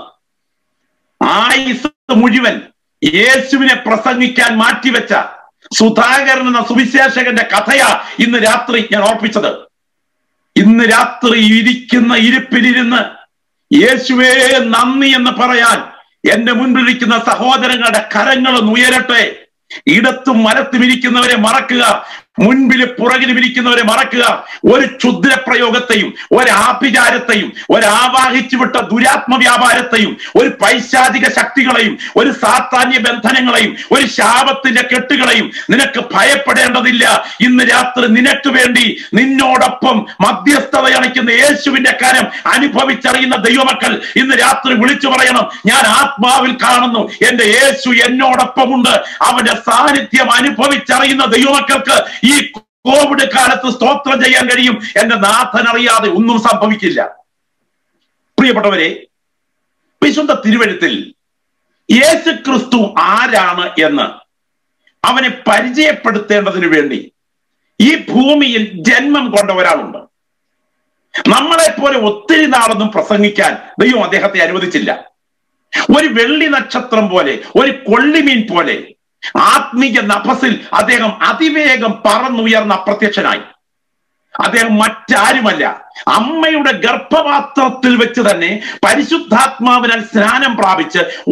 ആയുസ് മുഴുവൻ യേശുവിനെ പ്രസംഗിക്കാൻ മാറ്റിവെച്ച സുധാകരൻ എന്ന സുവിശേഷകന്റെ കഥയാ ഇന്ന് രാത്രി ഞാൻ ഓർപ്പിച്ചത് ഇന്ന് രാത്രി ഇരിക്കുന്ന ഇരിപ്പിലിരുന്ന് യേശുവേ നന്ദി എന്ന് പറയാൻ എന്റെ മുൻപിലിരിക്കുന്ന സഹോദരങ്ങളുടെ കരങ്ങളൊന്ന് ഉയരട്ടെ ഇടത്തും മരത്തും ഇരിക്കുന്നവരെ മറക്കുക മുൻപിൽ പുറകിലും ഇരിക്കുന്നവരെ മറക്കുക ഒരു ക്ഷുദ്ര പ്രയോഗത്തെയും ഒരു ആഭിചാരത്തെയും ഒരു ആവാഹിച്ചു വിട്ട ദുരാത്മ വ്യാപാരത്തെയും ഒരു പൈശാചിക ശക്തികളെയും ഒരു സാത്താന്യ ബന്ധനങ്ങളെയും ഒരു ശാപത്തിന്റെ കെട്ടുകളെയും നിനക്ക് ഭയപ്പെടേണ്ടതില്ല ഇന്ന് രാത്രി നിനക്ക് വേണ്ടി നിന്നോടൊപ്പം മധ്യസ്ഥത അണയ്ക്കുന്ന യേശുവിന്റെ കരം അനുഭവിച്ചറിയുന്ന ദൈവമക്കൾ ഇന്ന് രാത്രി വിളിച്ചു പറയണം ഞാൻ ആത്മാവിൽ കാണുന്നു എന്റെ യേശു എന്നോടൊപ്പമുണ്ട് അവന്റെ സാന്നിധ്യം അനുഭവിച്ചറിയുന്ന ദൈവമക്കൾക്ക് ഈ കോവിഡ് കാലത്ത് സ്തോത്രം ചെയ്യാൻ കഴിയും എന്റെ നാഥൻ അറിയാതെ ഒന്നും സംഭവിക്കില്ല പ്രിയപ്പെട്ടവരെ വിശുദ്ധ തിരുവഴുത്തിൽ യേശു ക്രിസ്തു ആരാണ് എന്ന് അവനെ പരിചയപ്പെടുത്തേണ്ടതിനു വേണ്ടി ഈ ഭൂമിയിൽ ജന്മം കൊണ്ട ഒരാളുണ്ട് നമ്മളെ പോലെ ഒത്തിരി നാളൊന്നും പ്രസംഗിക്കാൻ ദൈവം അദ്ദേഹത്തെ അനുവദിച്ചില്ല ഒരു വെള്ളി നക്ഷത്രം പോലെ ഒരു കൊള്ളിമീൻ പോലെ ആത്മീയ നഭസിൽ അദ്ദേഹം അതിവേഗം പറന്നുയർന്ന അപ്രത്യക്ഷനായി അദ്ദേഹം മറ്റാരുമല്ല അമ്മയുടെ ഗർഭപാത്രത്തിൽ വെച്ച് തന്നെ പരിശുദ്ധാത്മാവിനാൽ സ്നാനം പ്രാപിച്ച് ഒറ്റ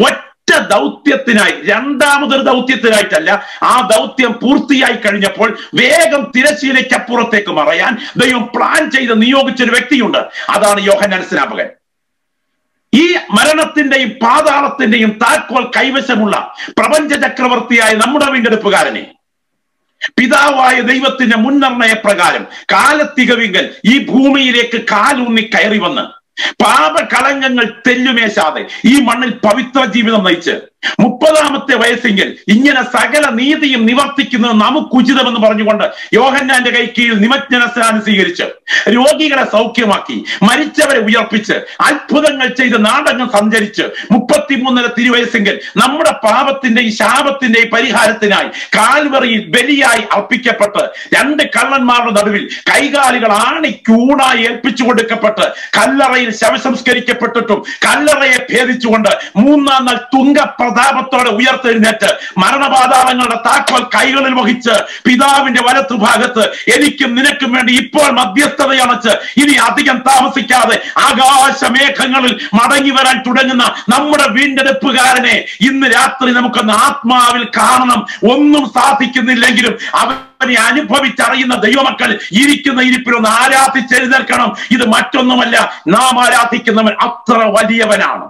ഒരൊറ്റ ദൗത്യത്തിനായി രണ്ടാമതൊരു ദൗത്യത്തിനായിട്ടല്ല ആ ദൗത്യം പൂർത്തിയായി കഴിഞ്ഞപ്പോൾ വേഗം തിരശീലയ്ക്കപ്പുറത്തേക്ക് മറയാൻ ദൈവം പ്ലാൻ ചെയ്ത് നിയോഗിച്ചൊരു വ്യക്തിയുണ്ട് അതാണ് യോഹന്നാൻ സ്നാപകൻ ഈ മരണത്തിന്റെയും പാതാളത്തിന്റെയും താക്കോൽ കൈവശമുള്ള പ്രപഞ്ച ചക്രവർത്തിയായ നമ്മുടെ വീണ്ടെടുപ്പുകാരനെ പിതാവായ ദൈവത്തിന്റെ മുൻനിർണയ പ്രകാരം കാലത്തികവിങ്കൽ ഈ ഭൂമിയിലേക്ക് കാലൂന്നി കയറി വന്ന് പാപകളങ്കങ്ങൾ തെല്ലുമേശാതെ ഈ മണ്ണിൽ പവിത്ര ജീവിതം നയിച്ച് മുപ്പതാമത്തെ വയസ്സെങ്കിൽ ഇങ്ങനെ സകല നീതിയും നിവർത്തിക്കുന്നത് നമുക്ക് ഉചിതമെന്ന് പറഞ്ഞുകൊണ്ട് യോഹന്നാന്റെ കൈ കീഴിൽ നിമജ്ഞന സ്നാനം സ്വീകരിച്ച് രോഗികളെ സൗഖ്യമാക്കി മരിച്ചവരെ ഉയർപ്പിച്ച് അത്ഭുതങ്ങൾ ചെയ്ത് നാടകം സഞ്ചരിച്ച് മുപ്പത്തിമൂന്നര തിരുവയസ്സെങ്കിൽ നമ്മുടെ പാപത്തിന്റെയും ശാപത്തിന്റെയും പരിഹാരത്തിനായി കാൽവറിയിൽ ബലിയായി അർപ്പിക്കപ്പെട്ട് രണ്ട് കള്ളന്മാരുടെ നടുവിൽ കൈകാലുകൾ ആണി ക്യൂണായി ഏൽപ്പിച്ചു കൊടുക്കപ്പെട്ട് കല്ലറയിൽ ശവസംസ്കരിക്കപ്പെട്ടിട്ടും കല്ലറയെ ഭേദിച്ചുകൊണ്ട് മൂന്നാം നാൾ തുങ്ക പ്രതാപത്തോടെ ഉയർത്തെഴുന്നേറ്റ് മരണപാതാളങ്ങളുടെ താക്കോൽ കൈകളിൽ വഹിച്ച് പിതാവിന്റെ വലത്തു ഭാഗത്ത് എനിക്കും നിനക്കും വേണ്ടി ഇപ്പോൾ മധ്യസ്ഥതയണച്ച് ഇനി അധികം താമസിക്കാതെ ആകാശമേഘങ്ങളിൽ മടങ്ങി വരാൻ തുടങ്ങുന്ന നമ്മുടെ വീണ്ടെടുപ്പുകാരനെ ഇന്ന് രാത്രി നമുക്കൊന്ന് ആത്മാവിൽ കാണണം ഒന്നും സാധിക്കുന്നില്ലെങ്കിലും അവനെ അനുഭവിച്ചറിയുന്ന ദൈവമക്കൾ ഇരിക്കുന്ന ഇരിപ്പിലൊന്ന് ആരാധിച്ചെഴുന്നേൽക്കണം ഇത് മറ്റൊന്നുമല്ല നാം ആരാധിക്കുന്നവൻ അത്ര വലിയവനാണ്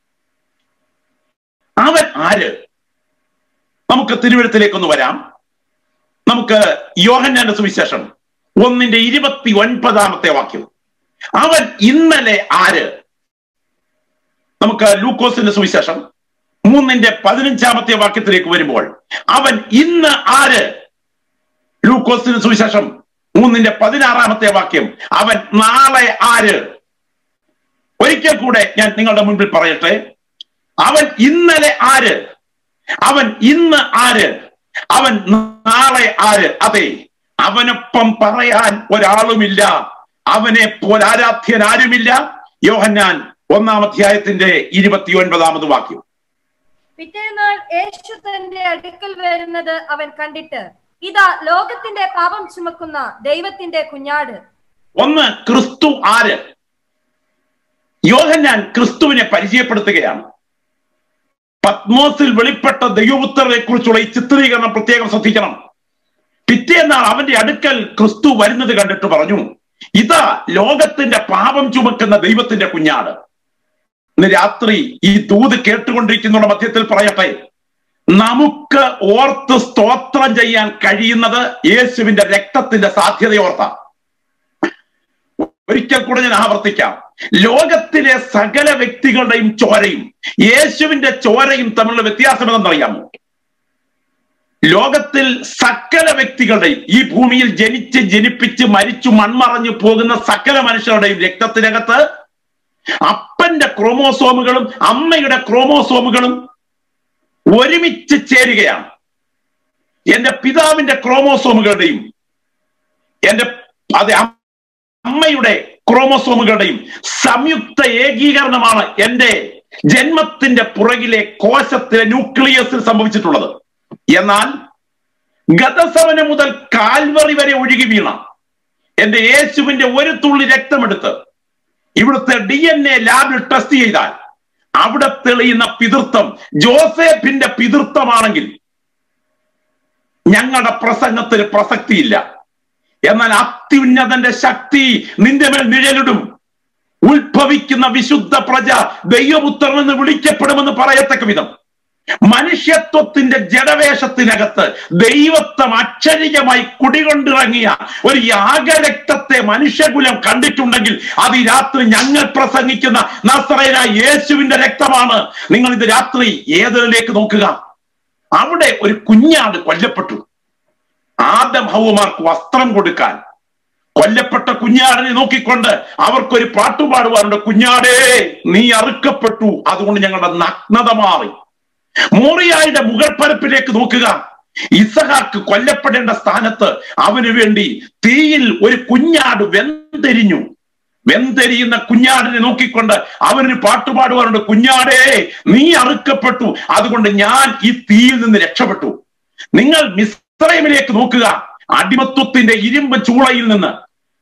അവൻ ആര് നമുക്ക് തിരുവഴുത്തിലേക്കൊന്ന് വരാം നമുക്ക് യോഹന്നാന്റെ സുവിശേഷം ഒന്നിന്റെ ഇരുപത്തി ഒൻപതാമത്തെ വാക്യം അവൻ ഇന്നലെ ആര് നമുക്ക് ലൂക്കോസിന്റെ സുവിശേഷം മൂന്നിന്റെ പതിനഞ്ചാമത്തെ വാക്യത്തിലേക്ക് വരുമ്പോൾ അവൻ ഇന്ന് ആര് ലൂക്കോസിന്റെ സുവിശേഷം മൂന്നിന്റെ പതിനാറാമത്തെ വാക്യം അവൻ നാളെ ആര് ഒരിക്കൽ കൂടെ ഞാൻ നിങ്ങളുടെ മുൻപിൽ പറയട്ടെ അവൻ ഇന്നലെ ആര് അവൻ ഇന്ന് ആര് അവൻ നാളെ ആര് അതെ അവനൊപ്പം പറയാൻ ഒരാളുമില്ല അവനെ പോലെ ആരാധ്യൻ ആരുമില്ല യോഹന്നാൻ ഒന്നാം അധ്യായത്തിന്റെ ഇരുപത്തി ഒൻപതാമത് വാക്യം പിറ്റേന്നാൾ യേശു തന്റെ അടുക്കൽ വരുന്നത് അവൻ കണ്ടിട്ട് ഇതാ ലോകത്തിന്റെ പാപം ചുമക്കുന്ന ദൈവത്തിന്റെ കുഞ്ഞാട് ഒന്ന് ക്രിസ്തു ആര് യോഹന്നാൻ ക്രിസ്തുവിനെ പരിചയപ്പെടുത്തുകയാണ് പത്മോസിൽ വെളിപ്പെട്ട ദൈവപുത്രനെ കുറിച്ചുള്ള ഈ ചിത്രീകരണം പ്രത്യേകം ശ്രദ്ധിക്കണം പിറ്റേന്നാൾ അവന്റെ അടുക്കൽ ക്രിസ്തു വരുന്നത് കണ്ടിട്ട് പറഞ്ഞു ഇതാ ലോകത്തിന്റെ പാപം ചുമക്കുന്ന ദൈവത്തിന്റെ കുഞ്ഞാട് ഇന്ന് രാത്രി ഈ ദൂത് കേട്ടുകൊണ്ടിരിക്കുന്ന മധ്യത്തിൽ പറയട്ടെ നമുക്ക് ഓർത്ത് സ്തോത്രം ചെയ്യാൻ കഴിയുന്നത് യേശുവിന്റെ രക്തത്തിന്റെ സാധ്യതയോർത്ത ഒരിക്കൽ കൂടെ ഞാൻ ആവർത്തിക്കാം ലോകത്തിലെ സകല വ്യക്തികളുടെയും ചോരയും യേശുവിന്റെ ചോരയും തമ്മിലുള്ള വ്യത്യാസം എന്തെന്നറിയാമോ ലോകത്തിൽ സകല വ്യക്തികളുടെയും ഈ ഭൂമിയിൽ ജനിച്ച് ജനിപ്പിച്ച് മരിച്ചു മൺമറഞ്ഞു പോകുന്ന സകല മനുഷ്യരുടെയും രക്തത്തിനകത്ത് അപ്പന്റെ ക്രോമോസോമുകളും അമ്മയുടെ ക്രോമോസോമുകളും ഒരുമിച്ച് ചേരുകയാണ് എന്റെ പിതാവിന്റെ ക്രോമോസോമുകളുടെയും എന്റെ അതെ അമ്മയുടെ ക്രോമോസോമുകളുടെയും സംയുക്ത ഏകീകരണമാണ് എന്റെ ജന്മത്തിന്റെ പുറകിലെ കോശത്തിലെ ന്യൂക്ലിയസിൽ സംഭവിച്ചിട്ടുള്ളത് എന്നാൽ ഗതസവന മുതൽ കാൽവറി വരെ ഒഴുകി വീണ എന്റെ യേശുവിന്റെ ഒരു തുള്ളി രക്തമെടുത്ത് ഇവിടുത്തെ ഡി എൻ എ ലാബിൽ ടെസ്റ്റ് ചെയ്താൽ അവിടെ തെളിയുന്ന പിതൃത്വം ജോസഫിന്റെ പിതൃത്വമാണെങ്കിൽ ഞങ്ങളുടെ പ്രസംഗത്തിന് പ്രസക്തിയില്ല എന്നാൽ അത്യുന്നതന്റെ ശക്തി നിന്റെ മേൽ നിഴലിടും ഉത്ഭവിക്കുന്ന വിശുദ്ധ പ്രജ ദൈവപുത്രൻ എന്ന് വിളിക്കപ്പെടുമെന്ന് പറയത്തക്ക വിധം മനുഷ്യത്വത്തിന്റെ ജഡവേഷത്തിനകത്ത് ദൈവത്വം അക്ഷരികമായി കുടികൊണ്ടിറങ്ങിയ ഒരു യാഗരക്തത്തെ മനുഷ്യകുലം കണ്ടിട്ടുണ്ടെങ്കിൽ അത് ഈ രാത്രി ഞങ്ങൾ പ്രസംഗിക്കുന്ന നസ്രയന യേശുവിന്റെ രക്തമാണ് നിങ്ങൾ ഇത് രാത്രി ഏതിലേക്ക് നോക്കുക അവിടെ ഒരു കുഞ്ഞാട് കൊല്ലപ്പെട്ടു ആദം ഹൗമാർക്ക് വസ്ത്രം കൊടുക്കാൻ കൊല്ലപ്പെട്ട കുഞ്ഞാടിനെ നോക്കിക്കൊണ്ട് അവർക്കൊരു പാട്ടുപാടുവാറുണ്ട് കുഞ്ഞാടേ നീ അറുക്കപ്പെട്ടു അതുകൊണ്ട് ഞങ്ങളുടെ നഗ്നത മാറി മോറിയായുടെ മുകൾ പരപ്പിലേക്ക് നോക്കുക ഇസഹാക്ക് കൊല്ലപ്പെടേണ്ട സ്ഥാനത്ത് അവന് വേണ്ടി തീയിൽ ഒരു കുഞ്ഞാട് വെന്തെരിഞ്ഞു വെന്തെരിയുന്ന കുഞ്ഞാടിനെ നോക്കിക്കൊണ്ട് അവനൊരു പാട്ടുപാടുവാറുണ്ട് കുഞ്ഞാടേ നീ അറുക്കപ്പെട്ടു അതുകൊണ്ട് ഞാൻ ഈ തീയിൽ നിന്ന് രക്ഷപ്പെട്ടു നിങ്ങൾ മിസ്രൈമിലേക്ക് നോക്കുക അടിമത്വത്തിന്റെ ഇരുമ്പ് ചൂളയിൽ നിന്ന്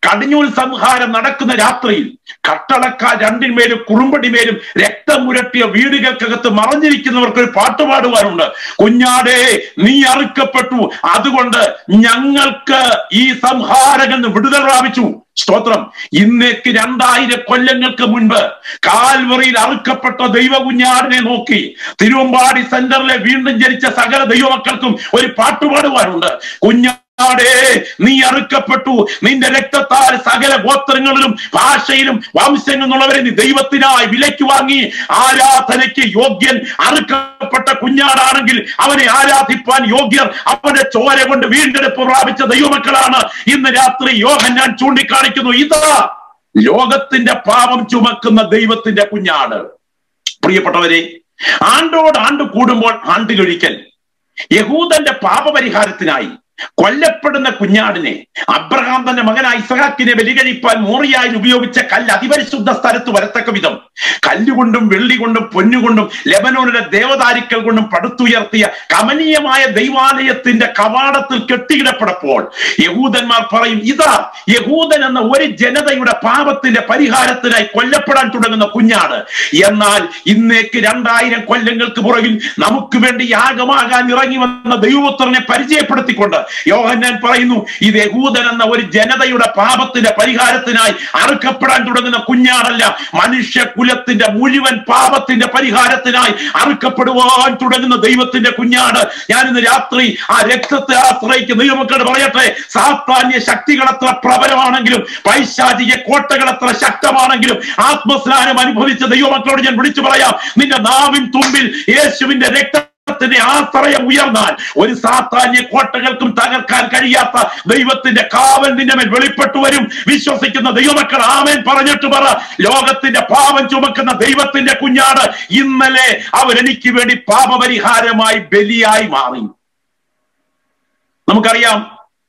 കടിഞ്ഞൂൽ സംഹാരം നടക്കുന്ന രാത്രിയിൽ കട്ടളക്കാർ രണ്ടിന്മേലും കുറുമ്പടിമേലും രക്തം മുരട്ടിയ വീടുകൾക്കകത്ത് മറഞ്ഞിരിക്കുന്നവർക്ക് ഒരു പാട്ട് പാടുവാനുണ്ട് കുഞ്ഞാടേ നീ അറുക്കപ്പെട്ടു അതുകൊണ്ട് ഞങ്ങൾക്ക് ഈ സംഹാരകൻ വിടുതൽ പ്രാപിച്ചു സ്തോത്രം ഇന്നേക്ക് രണ്ടായിരം കൊല്ലങ്ങൾക്ക് മുൻപ് കാൽവറിയിൽ അറുക്കപ്പെട്ട ദൈവ കുഞ്ഞാടിനെ നോക്കി തിരുവമ്പാടി സെന്ററിലെ വീണ്ടും ജനിച്ച സകല ദൈവമക്കൾക്കും ഒരു പാട്ടുപാടുവാനുണ്ട് കുഞ്ഞാ ാടേ നീ അറുക്കപ്പെട്ടു നിന്റെ രക്തത്താൽ സകല ഗോത്രങ്ങളിലും ഭാഷയിലും വംശങ്ങളുള്ളവരെ നീ ദൈവത്തിനായി വിലയ്ക്ക് വാങ്ങി ആരാധനയ്ക്ക് യോഗ്യൻ അറുക്കപ്പെട്ട കുഞ്ഞാടാണെങ്കിൽ അവനെ ആരാധിപ്പാൻ യോഗ്യർ അവന്റെ ചോര കൊണ്ട് വീണ്ടെടുപ്പ് പ്രാപിച്ച ദൈവമക്കളാണ് ഇന്ന് രാത്രി യോഹൻ ഞാൻ ചൂണ്ടിക്കാണിക്കുന്നു ഇതാ ലോകത്തിന്റെ പാപം ചുമക്കുന്ന ദൈവത്തിന്റെ കുഞ്ഞാട് പ്രിയപ്പെട്ടവരെ ആണ്ടോട് ആണ്ട് കൂടുമ്പോൾ ആണ്ടുകൊഴിക്കൽ യഹൂദന്റെ പാപപരിഹാരത്തിനായി കൊല്ലപ്പെടുന്ന കുഞ്ഞാടിനെ അബ്രഹാം തന്റെ മകനായ ഇസഹാക്കിനെ ബലികഴിപ്പാൻ മോറിയായി ഉപയോഗിച്ച കല്ല് അതിപരിശുദ്ധ സ്ഥലത്ത് വരത്തക്ക വിധം കല്ലുകൊണ്ടും വെള്ളി കൊണ്ടും പൊന്നുകൊണ്ടും ലെബനോണിലെ ദേവതാരിക്കൽ കൊണ്ടും പടുത്തുയർത്തിയ കമനീയമായ ദൈവാലയത്തിന്റെ കവാടത്തിൽ കെട്ടിയിടപ്പെടപ്പോൾ യഹൂദന്മാർ പറയും ഇതാ യഹൂദൻ എന്ന ഒരു ജനതയുടെ പാപത്തിന്റെ പരിഹാരത്തിനായി കൊല്ലപ്പെടാൻ തുടങ്ങുന്ന കുഞ്ഞാട് എന്നാൽ ഇന്നേക്ക് രണ്ടായിരം കൊല്ലങ്ങൾക്ക് പുറകിൽ നമുക്ക് വേണ്ടി യാഗമാകാൻ ഇറങ്ങി വന്ന ദൈവപുത്രനെ പരിചയപ്പെടുത്തിക്കൊണ്ട് യോഹന്നാൻ പറയുന്നു ഇത് യഹൂദൻ എന്ന ഒരു ജനതയുടെ പാപത്തിന്റെ പരിഹാരത്തിനായി അറുക്കപ്പെടാൻ തുടങ്ങുന്ന കുഞ്ഞാടല്ല മനുഷ്യ കുലത്തിന്റെ മുഴുവൻ പാപത്തിന്റെ പരിഹാരത്തിനായി അറുക്കപ്പെടുവാൻ തുടങ്ങുന്ന ദൈവത്തിന്റെ കുഞ്ഞാട് ഞാൻ ഇന്ന് രാത്രി ആ രക്തത്തെ ആശ്രയിക്കുന്ന ദൈവമക്കളോട് പറയട്ടെ സാത്താന്യ ശക്തികൾ എത്ര പ്രബലമാണെങ്കിലും പൈശാചിക കോട്ടകൾ എത്ര ശക്തമാണെങ്കിലും ആത്മസ്നാനം അനുഭവിച്ച ദൈവമക്കളോട് ഞാൻ വിളിച്ചു പറയാം നിന്റെ നാവിൻ തുമ്പിൽ യേശുവിന്റെ രക്ത ദൈവത്തിന്റെ ആശ്രയം ഉയർന്നാൽ ഒരു സാത്താന്യ കോട്ടകൾക്കും തകർക്കാൻ കഴിയാത്ത ദൈവത്തിന്റെ കാവൽ നിന്റെ മേൽ വെളിപ്പെട്ടു വരും വിശ്വസിക്കുന്ന ദൈവമക്കൾ ആമേൻ പറഞ്ഞിട്ട് പറ ലോകത്തിന്റെ പാപം ചുമക്കുന്ന ദൈവത്തിന്റെ കുഞ്ഞാട് ഇന്നലെ അവൻ എനിക്ക് വേണ്ടി പാപപരിഹാരമായി ബലിയായി മാറി നമുക്കറിയാം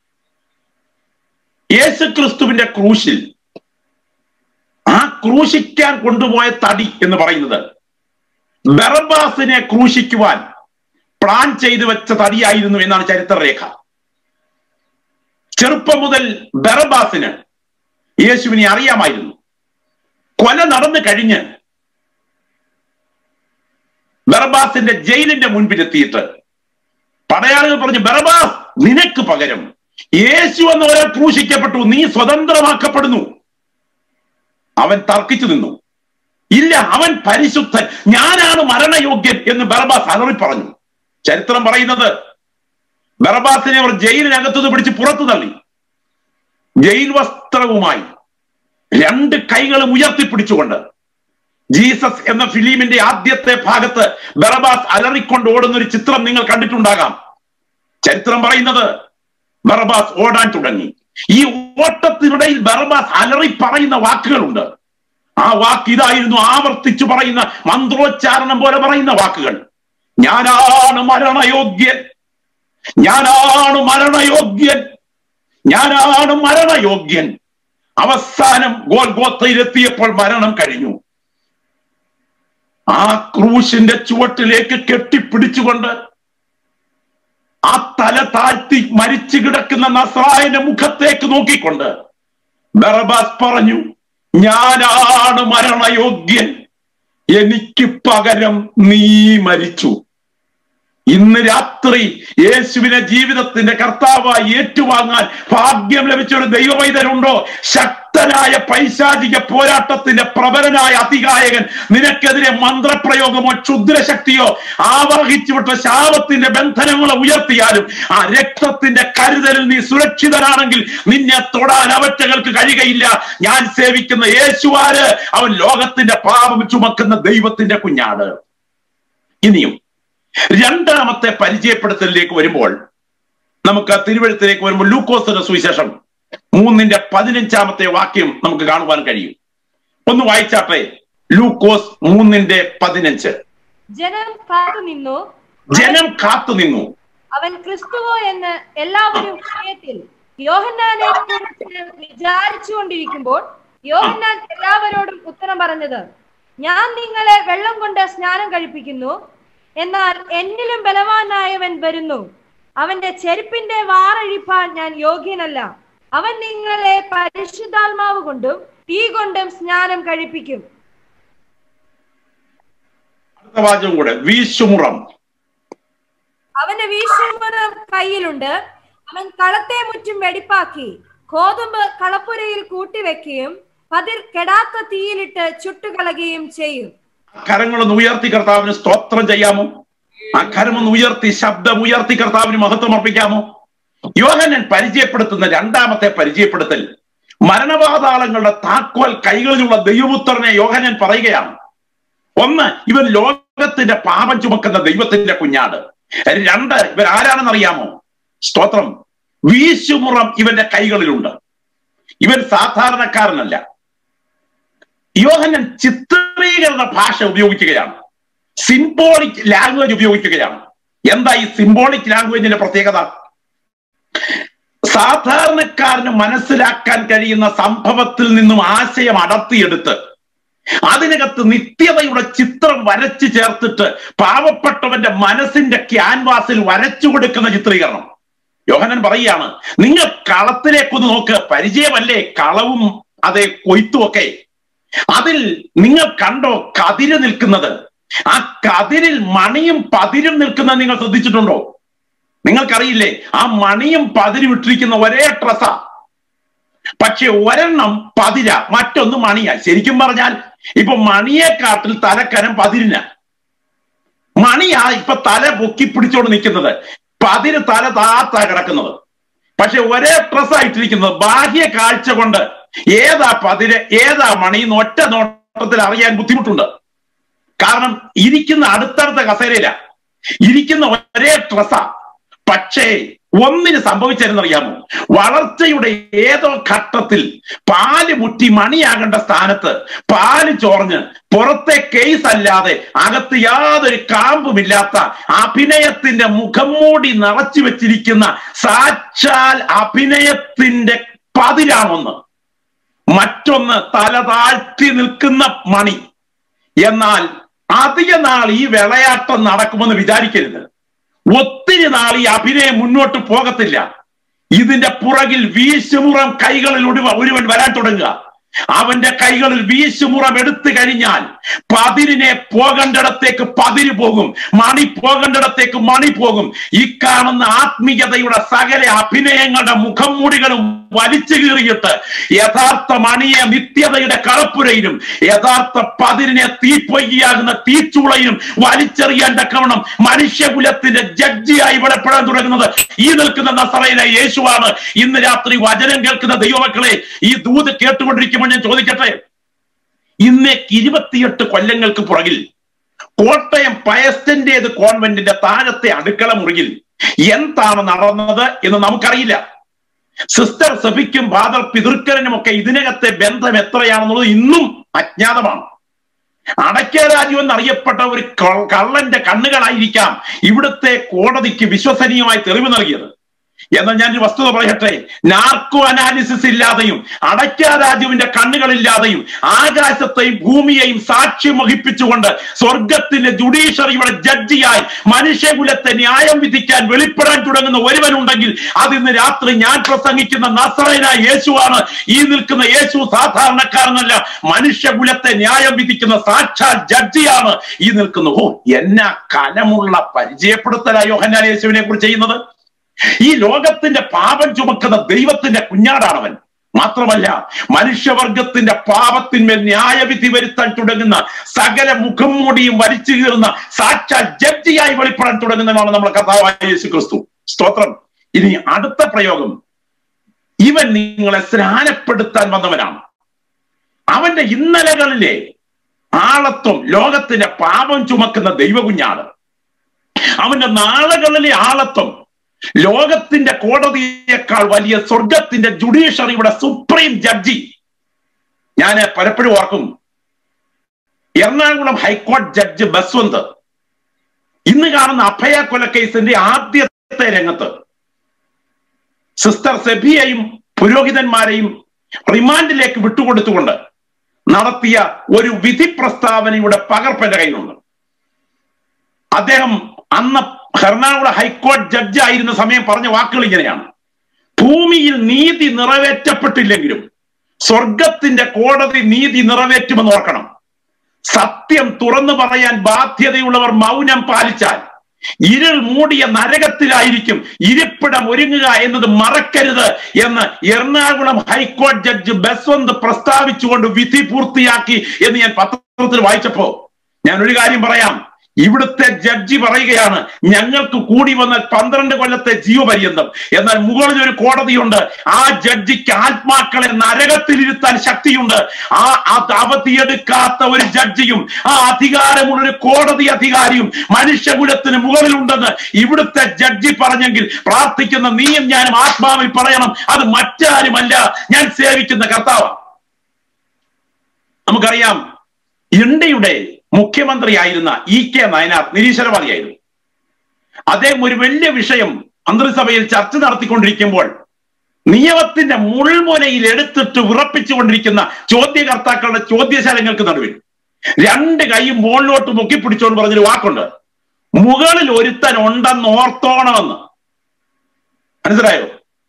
യേശു ക്രിസ്തുവിന്റെ ക്രൂശിൽ ആ ക്രൂശിക്കാൻ കൊണ്ടുപോയ തടി എന്ന് പറയുന്നത് ബറബാസിനെ ക്രൂശിക്കുവാൻ പ്ലാൻ ചെയ്തു വെച്ച തടിയായിരുന്നു എന്നാണ് ചരിത്രരേഖ ചെറുപ്പം മുതൽ ബറബാസിന് യേശുവിനെ അറിയാമായിരുന്നു കൊല നടന്നു കഴിഞ്ഞ് ബറബാസിന്റെ ജയിലിന്റെ മുൻപിലെത്തിയിട്ട് പടയാളികൾ പറഞ്ഞു ബറബാസ് നിനക്ക് പകരം യേശു എന്ന ഒരാൾ ക്രൂശിക്കപ്പെട്ടു നീ സ്വതന്ത്രമാക്കപ്പെടുന്നു അവൻ തർക്കിച്ചു നിന്നു ഇല്ല അവൻ പരിശുദ്ധൻ ഞാനാണ് മരണയോഗ്യൻ എന്ന് ബറബാസ് അലറി പറഞ്ഞു ചരിത്രം പറയുന്നത് ബറബാസിനെ അവർ ജയിലിനകത്തുനിന്ന് പിടിച്ച് പുറത്തു തള്ളി ജയിൽ വസ്ത്രവുമായി രണ്ട് കൈകളും ഉയർത്തിപ്പിടിച്ചുകൊണ്ട് ജീസസ് എന്ന ഫിലിമിന്റെ ആദ്യത്തെ ഭാഗത്ത് ബറബാസ് അലറിക്കൊണ്ട് ഓടുന്ന ഒരു ചിത്രം നിങ്ങൾ കണ്ടിട്ടുണ്ടാകാം ചരിത്രം പറയുന്നത് ബറബാസ് ഓടാൻ തുടങ്ങി ഈ ഓട്ടത്തിനിടയിൽ ബറബാസ് അലറി പറയുന്ന വാക്കുകളുണ്ട് ആ വാക്ക് ഇതായിരുന്നു ആവർത്തിച്ചു പറയുന്ന മന്ത്രോച്ചാരണം പോലെ പറയുന്ന വാക്കുകൾ ഞാനാണ് മരണയോഗ്യൻ ഞാനാണ് മരണയോഗ്യൻ ഞാനാണ് മരണയോഗ്യൻ അവസാനം ഗോൽഗോത്തയിലെത്തിയപ്പോൾ മരണം കഴിഞ്ഞു ആ ക്രൂശിന്റെ ചുവട്ടിലേക്ക് കെട്ടിപ്പിടിച്ചുകൊണ്ട് ആ തല താഴ്ത്തി മരിച്ചു കിടക്കുന്ന നസ്രായന്റെ മുഖത്തേക്ക് നോക്കിക്കൊണ്ട് ബറബാസ് പറഞ്ഞു ഞാനാണ് മരണയോഗ്യൻ എനിക്ക് പകരം നീ മരിച്ചു ഇന്ന് രാത്രി യേശുവിനെ ജീവിതത്തിന്റെ കർത്താവായി ഏറ്റുവാങ്ങാൻ ഭാഗ്യം ലഭിച്ച ഒരു ദൈവവൈതനുണ്ടോ ശക്തനായ പൈശാചിക പോരാട്ടത്തിന്റെ പ്രബലനായ അതികായകൻ നിനക്കെതിരെ മന്ത്രപ്രയോഗമോ ക്ഷുദ്രശക്തിയോ ആവാഹിച്ചു വിട്ട ശാപത്തിന്റെ ബന്ധനങ്ങളോ ഉയർത്തിയാലും ആ രക്തത്തിന്റെ കരുതലിൽ നീ സുരക്ഷിതനാണെങ്കിൽ നിന്നെ തൊടാൻ അവറ്റകൾക്ക് കഴിയുകയില്ല ഞാൻ സേവിക്കുന്ന യേശുവാര് അവൻ ലോകത്തിന്റെ പാപം ചുമക്കുന്ന ദൈവത്തിന്റെ കുഞ്ഞാട് ഇനിയും രണ്ടാമത്തെ പരിചയപ്പെടുത്തലിലേക്ക് വരുമ്പോൾ നമുക്ക് തിരുവഴുത്തിലേക്ക് വരുമ്പോൾ ലൂക്കോസിന്റെ സുവിശേഷം മൂന്നിന്റെ പതിനഞ്ചാമത്തെ വാക്യം നമുക്ക് കാണുവാൻ കഴിയും ഒന്ന് വായിച്ചാട്ടെ ലൂക്കോസ് മൂന്നിന്റെ പതിനഞ്ച് ജനം കാത്തു നിന്നു ജനം കാത്തു നിന്നു അവൻ ക്രിസ്തുവോ എന്ന് എല്ലാവരും ഹൃദയത്തിൽ യോഹന്നാനെ കുറിച്ച് വിചാരിച്ചുകൊണ്ടിരിക്കുമ്പോൾ യോഹന്നാൻ എല്ലാവരോടും ഉത്തരം പറഞ്ഞത് ഞാൻ നിങ്ങളെ വെള്ളം കൊണ്ട് സ്നാനം കഴിപ്പിക്കുന്നു എന്നാൽ എന്നിലും ബലവാനായവൻ വരുന്നു അവന്റെ ചെരുപ്പിന്റെ വാറഴിപ്പാൻ ഞാൻ യോഗ്യനല്ല അവൻ നിങ്ങളെ പരിശുദ്ധാത്മാവ് കൊണ്ടും തീ കൊണ്ടും സ്നാനം കഴിപ്പിക്കും അടുത്ത വാചകം കൂടെ വീശുമുറം അവന്റെ വീശുമുറം കയ്യിലുണ്ട് അവൻ കളത്തെ മുറ്റും വെടിപ്പാക്കി ഗോതമ്പ് കളപ്പുരയിൽ കൂട്ടിവെക്കുകയും പതിർ കെടാത്ത തീയിലിട്ട് ചുട്ടുകളയുകയും ചെയ്യും ആ കരങ്ങളൊന്ന് ഉയർത്തി കർത്താവിന് സ്തോത്രം ചെയ്യാമോ ആ കരമൊന്ന് ഉയർത്തി ശബ്ദം ഉയർത്തി കർത്താവിന് മഹത്വം അർപ്പിക്കാമോ യോഹനൻ പരിചയപ്പെടുത്തുന്ന രണ്ടാമത്തെ പരിചയപ്പെടുത്തൽ മരണപാതാളങ്ങളുടെ താക്കോൽ കൈകളിലുള്ള ദൈവപുത്രനെ യോഹനൻ പറയുകയാണ് ഒന്ന് ഇവൻ ലോകത്തിന്റെ പാപം ചുമക്കുന്ന ദൈവത്തിന്റെ കുഞ്ഞാട് രണ്ട് ഇവൻ ആരാണെന്നറിയാമോ സ്തോത്രം വീശുമുറം ഇവന്റെ കൈകളിലുണ്ട് ഇവൻ സാധാരണക്കാരനല്ല യോഹനൻ ചിത്രീകരണ ഭാഷ ഉപയോഗിക്കുകയാണ് സിംബോളിക് ലാംഗ്വേജ് ഉപയോഗിക്കുകയാണ് എന്താ ഈ സിംബോളിക് ലാംഗ്വേജിന്റെ പ്രത്യേകത സാധാരണക്കാരന് മനസ്സിലാക്കാൻ കഴിയുന്ന സംഭവത്തിൽ നിന്നും ആശയം അടർത്തിയെടുത്ത് അതിനകത്ത് നിത്യതയുടെ ചിത്രം വരച്ചു ചേർത്തിട്ട് പാവപ്പെട്ടവന്റെ മനസ്സിന്റെ ക്യാൻവാസിൽ വരച്ചു കൊടുക്കുന്ന ചിത്രീകരണം യോഹനൻ പറയുകയാണ് നിങ്ങൾ കളത്തിലേക്കൊന്ന് നോക്ക് പരിചയമല്ലേ കളവും അതെ കൊയ്ത്തും ഒക്കെ അതിൽ നിങ്ങൾ കണ്ടോ കതിര് നിൽക്കുന്നത് ആ കതിരിൽ മണിയും പതിരും നിൽക്കുന്നത് നിങ്ങൾ ശ്രദ്ധിച്ചിട്ടുണ്ടോ നിങ്ങൾക്കറിയില്ലേ ആ മണിയും പതിരും ഇട്ടിരിക്കുന്ന ഒരേ ഡ്രസ്സാ പക്ഷെ ഒരെണ്ണം പതിര മറ്റൊന്ന് മണിയാ ശരിക്കും പറഞ്ഞാൽ ഇപ്പൊ മണിയെക്കാട്ടിൽ തലക്കനം പതിരിന മണിയാ ഇപ്പൊ തല പൊക്കി പിടിച്ചോണ്ട് നിൽക്കുന്നത് പതിര് തല താത്താ കിടക്കുന്നത് പക്ഷെ ഒരേ ഡ്രസ്സായിട്ടിരിക്കുന്നത് ബാഹ്യ കാഴ്ച കൊണ്ട് ഏതാ പതിര് ഏതാ മണി എന്ന് ഒറ്റ നോട്ടത്തിൽ അറിയാൻ ബുദ്ധിമുട്ടുണ്ട് കാരണം ഇരിക്കുന്ന അടുത്തടുത്ത കസേരയില ഇരിക്കുന്ന ഒരേ ഡ്രസ്സാ പക്ഷേ ഒന്നിന് സംഭവിച്ചതെന്നറിയാമോ വളർച്ചയുടെ ഏതോ ഘട്ടത്തിൽ പാല് മുറ്റി മണിയാകേണ്ട സ്ഥാനത്ത് പാല് ചോർഞ്ഞ് പുറത്തെ കേസ് അല്ലാതെ അകത്ത് യാതൊരു കാമ്പുമില്ലാത്ത അഭിനയത്തിന്റെ മുഖം മൂടി നിറച്ചു വെച്ചിരിക്കുന്ന സാക്ഷാൽ അഭിനയത്തിന്റെ പതിരാണൊന്ന് മറ്റൊന്ന് തല താഴ്ത്തി നിൽക്കുന്ന മണി എന്നാൽ അധിക നാൾ ഈ വിളയാട്ടം നടക്കുമെന്ന് വിചാരിക്കരുത് ഒത്തിരി നാൾ ഈ അഭിനയം മുന്നോട്ട് പോകത്തില്ല ഇതിന്റെ പുറകിൽ വീശുമുറം കൈകളിൽ ഒരുവ ഒരുവൻ വരാൻ തുടങ്ങുക അവന്റെ കൈകളിൽ വീശുമുറം എടുത്തു കഴിഞ്ഞാൽ പതിരിനെ പോകേണ്ടിടത്തേക്ക് പതിര് പോകും മണി പോകേണ്ടിടത്തേക്ക് മണി പോകും ഈ കാണുന്ന ആത്മീയതയുടെ സകല അഭിനയങ്ങളുടെ മുഖം മൂടികളും വലിച്ചു കീറിയിട്ട് യഥാർത്ഥ മണിയെ നിത്യതയുടെ കളപ്പുരയിലും യഥാർത്ഥ പതിരിനെ തീപ്പൊയ്യാകുന്ന തീച്ചൂളയിലും വലിച്ചെറിയാൻ തക്കവണ്ണം മനുഷ്യകുലത്തിന്റെ ജഡ്ജിയായി വെളിപ്പെടാൻ തുടങ്ങുന്നത് ഈ നിൽക്കുന്ന നസറയിലെ യേശുവാണ് ഇന്ന് രാത്രി വചനം കേൾക്കുന്ന ദൈവമക്കളെ ഈ ദൂത് കേട്ടുകൊണ്ടിരിക്കുമ്പോൾ ഞാൻ ചോദിക്കട്ടെ ഇന്നേക്ക് ഇരുപത്തിയെട്ട് കൊല്ലങ്ങൾക്ക് പുറകിൽ കോട്ടയം പയസ്റ്റന്റേത് കോൺവെന്റിന്റെ താഴത്തെ അടുക്കള മുറിയിൽ എന്താണ് നടന്നത് എന്ന് നമുക്കറിയില്ല സിസ്റ്റർ സഫിക്കും ഫാദർ പിതൃക്കരനും ഒക്കെ ഇതിനകത്തെ ബന്ധം എത്രയാണെന്നുള്ളത് ഇന്നും അജ്ഞാതമാണ് അടയ്ക്ക രാജു എന്നറിയപ്പെട്ട ഒരു ക- കള്ളന്റെ കണ്ണുകളായിരിക്കാം ഇവിടുത്തെ കോടതിക്ക് വിശ്വസനീയമായി തെളിവ് നൽകിയത് എന്നാൽ ഞാനൊരു വസ്തുത പറയട്ടെ നാർക്കോ അനാലിസിസ് ഇല്ലാതെയും അടയ്ക്ക രാജുവിന്റെ കണ്ണുകളില്ലാതെയും ആകാശത്തെയും ഭൂമിയെയും സാക്ഷ്യം വഹിപ്പിച്ചുകൊണ്ട് സ്വർഗത്തിന്റെ ജുഡീഷ്യറിയുടെ ജഡ്ജിയായി മനുഷ്യകുലത്തെ ന്യായം വിധിക്കാൻ വെളിപ്പെടാൻ തുടങ്ങുന്ന ഒരുവനുണ്ടെങ്കിൽ അത് ഇന്ന് രാത്രി ഞാൻ പ്രസംഗിക്കുന്ന നസറേനായ യേശുവാണ് ഈ നിൽക്കുന്ന യേശു സാധാരണക്കാരനല്ല മനുഷ്യകുലത്തെ ന്യായം വിധിക്കുന്ന സാക്ഷാൽ ജഡ്ജിയാണ് ഈ നിൽക്കുന്ന ഓ എന്നാ കനമുള്ള പരിചയപ്പെടുത്തലാ യോഹന്നാൻ യേശുവിനെ കുറിച്ച് ചെയ്യുന്നത് ഈ ലോകത്തിന്റെ പാപം ചുമക്കുന്ന ദൈവത്തിന്റെ കുഞ്ഞാടാണവൻ മാത്രമല്ല മനുഷ്യവർഗത്തിന്റെ പാപത്തിന്മേൽ ന്യായവിധി വരുത്താൻ തുടങ്ങുന്ന സകല മുഖം മൂടിയും വലിച്ചു കീറുന്ന സാക്ഷാൽ ജഡ്ജിയായി വെളിപ്പെടാൻ തുടങ്ങുന്നതാണ് നമ്മുടെ കഥാവായ യേശു ക്രിസ്തു സ്തോത്രം ഇനി അടുത്ത പ്രയോഗം ഇവൻ നിങ്ങളെ സ്നാനപ്പെടുത്താൻ വന്നവനാണ് അവന്റെ ഇന്നലകളിലെ ആളത്വം ലോകത്തിന്റെ പാപം ചുമക്കുന്ന ദൈവകുഞ്ഞാണ് അവന്റെ നാളുകളിലെ ആളത്വം ലോകത്തിന്റെ കോടതിയേക്കാൾ വലിയ സ്വർഗത്തിന്റെ ജുഡീഷ്യറിയുടെ സുപ്രീം ജഡ്ജി ഞാൻ പലപ്പോഴും ഓർക്കും എറണാകുളം ഹൈക്കോടതി ജഡ്ജ് ബസ്വന്ത് ഇന്ന് കാണുന്ന അഭയ കൊലക്കേസിന്റെ ആദ്യത്തെ രംഗത്ത് സിസ്റ്റർ സെബിയെയും പുരോഹിതന്മാരെയും റിമാൻഡിലേക്ക് വിട്ടുകൊടുത്തുകൊണ്ട് നടത്തിയ ഒരു വിധി പ്രസ്താവനയുടെ പകർപ്പ് എന്റെ കയ്യിലുണ്ട് അദ്ദേഹം അന്ന് എറണാകുളം ഹൈക്കോടതി ജഡ്ജ് ആയിരുന്ന സമയം പറഞ്ഞ വാക്കുകൾ ഇങ്ങനെയാണ് ഭൂമിയിൽ നീതി നിറവേറ്റപ്പെട്ടില്ലെങ്കിലും സ്വർഗത്തിന്റെ കോടതി നീതി നിറവേറ്റുമെന്ന് ഓർക്കണം സത്യം തുറന്നു പറയാൻ ബാധ്യതയുള്ളവർ മൗനം പാലിച്ചാൽ ഇരുൾ മൂടിയ നരകത്തിലായിരിക്കും ഇരിപ്പിടം ഒരുങ്ങുക എന്നത് മറക്കരുത് എന്ന് എറണാകുളം ഹൈക്കോടതി ജഡ്ജ് ബസ്വന്ത് പ്രസ്താവിച്ചുകൊണ്ട് വിധി പൂർത്തിയാക്കി എന്ന് ഞാൻ പത്രത്തിൽ വായിച്ചപ്പോ ഞാൻ ഒരു കാര്യം പറയാം ഇവിടുത്തെ ജഡ്ജി പറയുകയാണ് ഞങ്ങൾക്ക് കൂടി വന്നാൽ പന്ത്രണ്ട് കൊല്ലത്തെ ജീവപര്യന്തം എന്നാൽ മുകളിൽ ഒരു കോടതിയുണ്ട് ആ ജഡ്ജിക്ക് ആത്മാക്കളെ നരകത്തിലിരുത്താൻ ശക്തിയുണ്ട് ആ അത് അവധിയെടുക്കാത്ത ഒരു ജഡ്ജിയും ആ അധികാരമുള്ള ഒരു കോടതി അധികാരിയും മനുഷ്യകുലത്തിന് മുകളിലുണ്ടെന്ന് ഇവിടുത്തെ ജഡ്ജി പറഞ്ഞെങ്കിൽ പ്രാർത്ഥിക്കുന്ന നീയും ഞാനും ആത്മാവിൽ പറയണം അത് മറ്റാരുമല്ല ഞാൻ സേവിക്കുന്ന കർത്താവ് നമുക്കറിയാം ഇന്ത്യയുടെ മുഖ്യമന്ത്രിയായിരുന്ന ഇ കെ നയനാർ നിരീശ്വരവാദിയായിരുന്നു അദ്ദേഹം ഒരു വലിയ വിഷയം മന്ത്രിസഭയിൽ ചർച്ച നടത്തിക്കൊണ്ടിരിക്കുമ്പോൾ നിയമത്തിന്റെ മുൾമുനയിൽ എടുത്തിട്ട് ഉറപ്പിച്ചുകൊണ്ടിരിക്കുന്ന ചോദ്യകർത്താക്കളുടെ ചോദ്യശാലങ്ങൾക്ക് നടുവിൽ രണ്ട് കൈയും മുകളിലോട്ട് മുക്കിപ്പിടിച്ചോണ്ട് പറഞ്ഞൊരു വാക്കുണ്ട് മുകളിൽ ഒരുത്തൻ ഉണ്ടെന്ന് ഓർത്തോണമെന്ന് മനസ്സിലായോ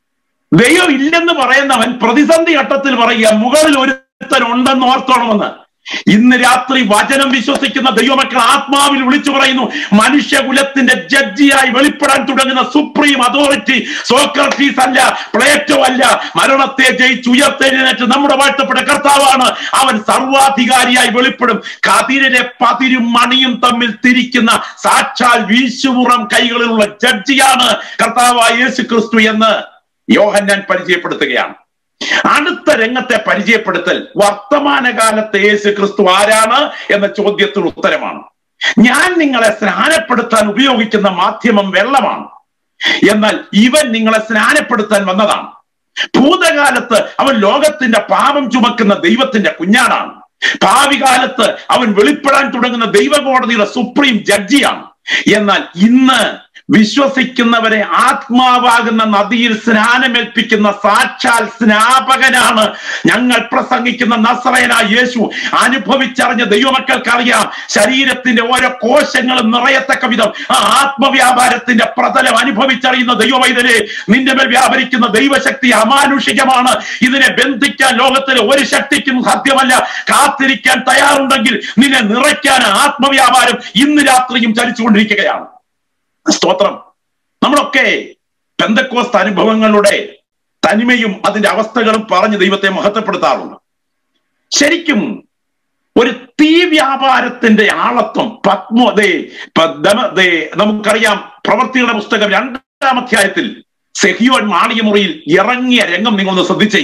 ദൈവം ഇല്ലെന്ന് പറയുന്നവൻ പ്രതിസന്ധി ഘട്ടത്തിൽ പറയുക മുകളിൽ ഒരുത്തൻ ഉണ്ടെന്ന് ഓർത്തോണമെന്ന് ഇന്ന് രാത്രി വചനം വിശ്വസിക്കുന്ന ദൈവമക്കൾ ആത്മാവിൽ വിളിച്ചു പറയുന്നു മനുഷ്യകുലത്തിന്റെ ജഡ്ജിയായി വെളിപ്പെടാൻ തുടങ്ങുന്ന സുപ്രീം അതോറിറ്റി സോക്രട്ടീസ് അല്ല പ്ലേറ്റോ അല്ല മരണത്തെ ജയിച്ചുയർത്തെഴുന്നേറ്റ് നമ്മുടെ വാഴ്ത്തപ്പെട്ട കർത്താവാണ് അവൻ സർവാധികാരിയായി വെളിപ്പെടും കതിരിലെ പതിരും മണിയും തമ്മിൽ തിരിക്കുന്ന സാക്ഷാൽ വീശുമുറം കൈകളിലുള്ള ജഡ്ജിയാണ് കർത്താവായ യേശു ക്രിസ്തു എന്ന് യോഹന്നാൻ പരിചയപ്പെടുത്തുകയാണ് അടുത്ത രംഗത്തെ പരിചയപ്പെടുത്തൽ വർത്തമാനകാലത്തെ യേശു ക്രിസ്തു ആരാണ് എന്ന ചോദ്യത്തിന് ഉത്തരമാണ് ഞാൻ നിങ്ങളെ സ്നാനപ്പെടുത്താൻ ഉപയോഗിക്കുന്ന മാധ്യമം വെള്ളമാണ് എന്നാൽ ഇവൻ നിങ്ങളെ സ്നാനപ്പെടുത്താൻ വന്നതാണ് ഭൂതകാലത്ത് അവൻ ലോകത്തിന്റെ പാപം ചുമക്കുന്ന ദൈവത്തിന്റെ കുഞ്ഞാടാണ് ഭാവി കാലത്ത് അവൻ വെളിപ്പെടാൻ തുടങ്ങുന്ന ദൈവകോടതിയുടെ സുപ്രീം ജഡ്ജിയാണ് എന്നാൽ ഇന്ന് വിശ്വസിക്കുന്നവരെ ആത്മാവാകുന്ന നദിയിൽ സ്നാനമേൽപ്പിക്കുന്ന സാക്ഷാൽ സ്നാപകനാണ് ഞങ്ങൾ പ്രസംഗിക്കുന്ന നസ്രയനായ യേശു അനുഭവിച്ചറിഞ്ഞ ദൈവമക്കൾക്കറിയാം ശരീരത്തിന്റെ ഓരോ കോശങ്ങളും നിറയത്തക്ക വിധം ആ ആത്മവ്യാപാരത്തിന്റെ പ്രതലം അനുഭവിച്ചറിയുന്ന ദൈവവൈതരെ നിന്റെ മേൽ വ്യാപരിക്കുന്ന ദൈവശക്തി അമാനുഷികമാണ് ഇതിനെ ബന്ധിക്കാൻ ലോകത്തിലെ ഒരു ശക്തിക്കും സാധ്യമല്ല കാത്തിരിക്കാൻ തയ്യാറുണ്ടെങ്കിൽ നിന്നെ നിറയ്ക്കാൻ ആത്മവ്യാപാരം ഇന്ന് രാത്രിയും ചലിച്ചുകൊണ്ടിരിക്കുകയാണ് സ്തോത്രം നമ്മളൊക്കെ പെന്തക്കോസ്ത് അനുഭവങ്ങളുടെ തനിമയും അതിന്റെ അവസ്ഥകളും പറഞ്ഞ് ദൈവത്തെ മഹത്വപ്പെടുത്താറുണ്ട് ശരിക്കും ഒരു തീ വ്യാപാരത്തിന്റെ ആളത്വം പത്മോ ദേ പ- ദമ- ദേ നമുക്കറിയാം പ്രവർത്തികളുടെ പുസ്തകം രണ്ടാം അധ്യായത്തിൽ സെഹിയോൻ മാളികമുറിയിൽ ഇറങ്ങിയ രംഗം നിങ്ങളൊന്ന് ശ്രദ്ധിച്ചേ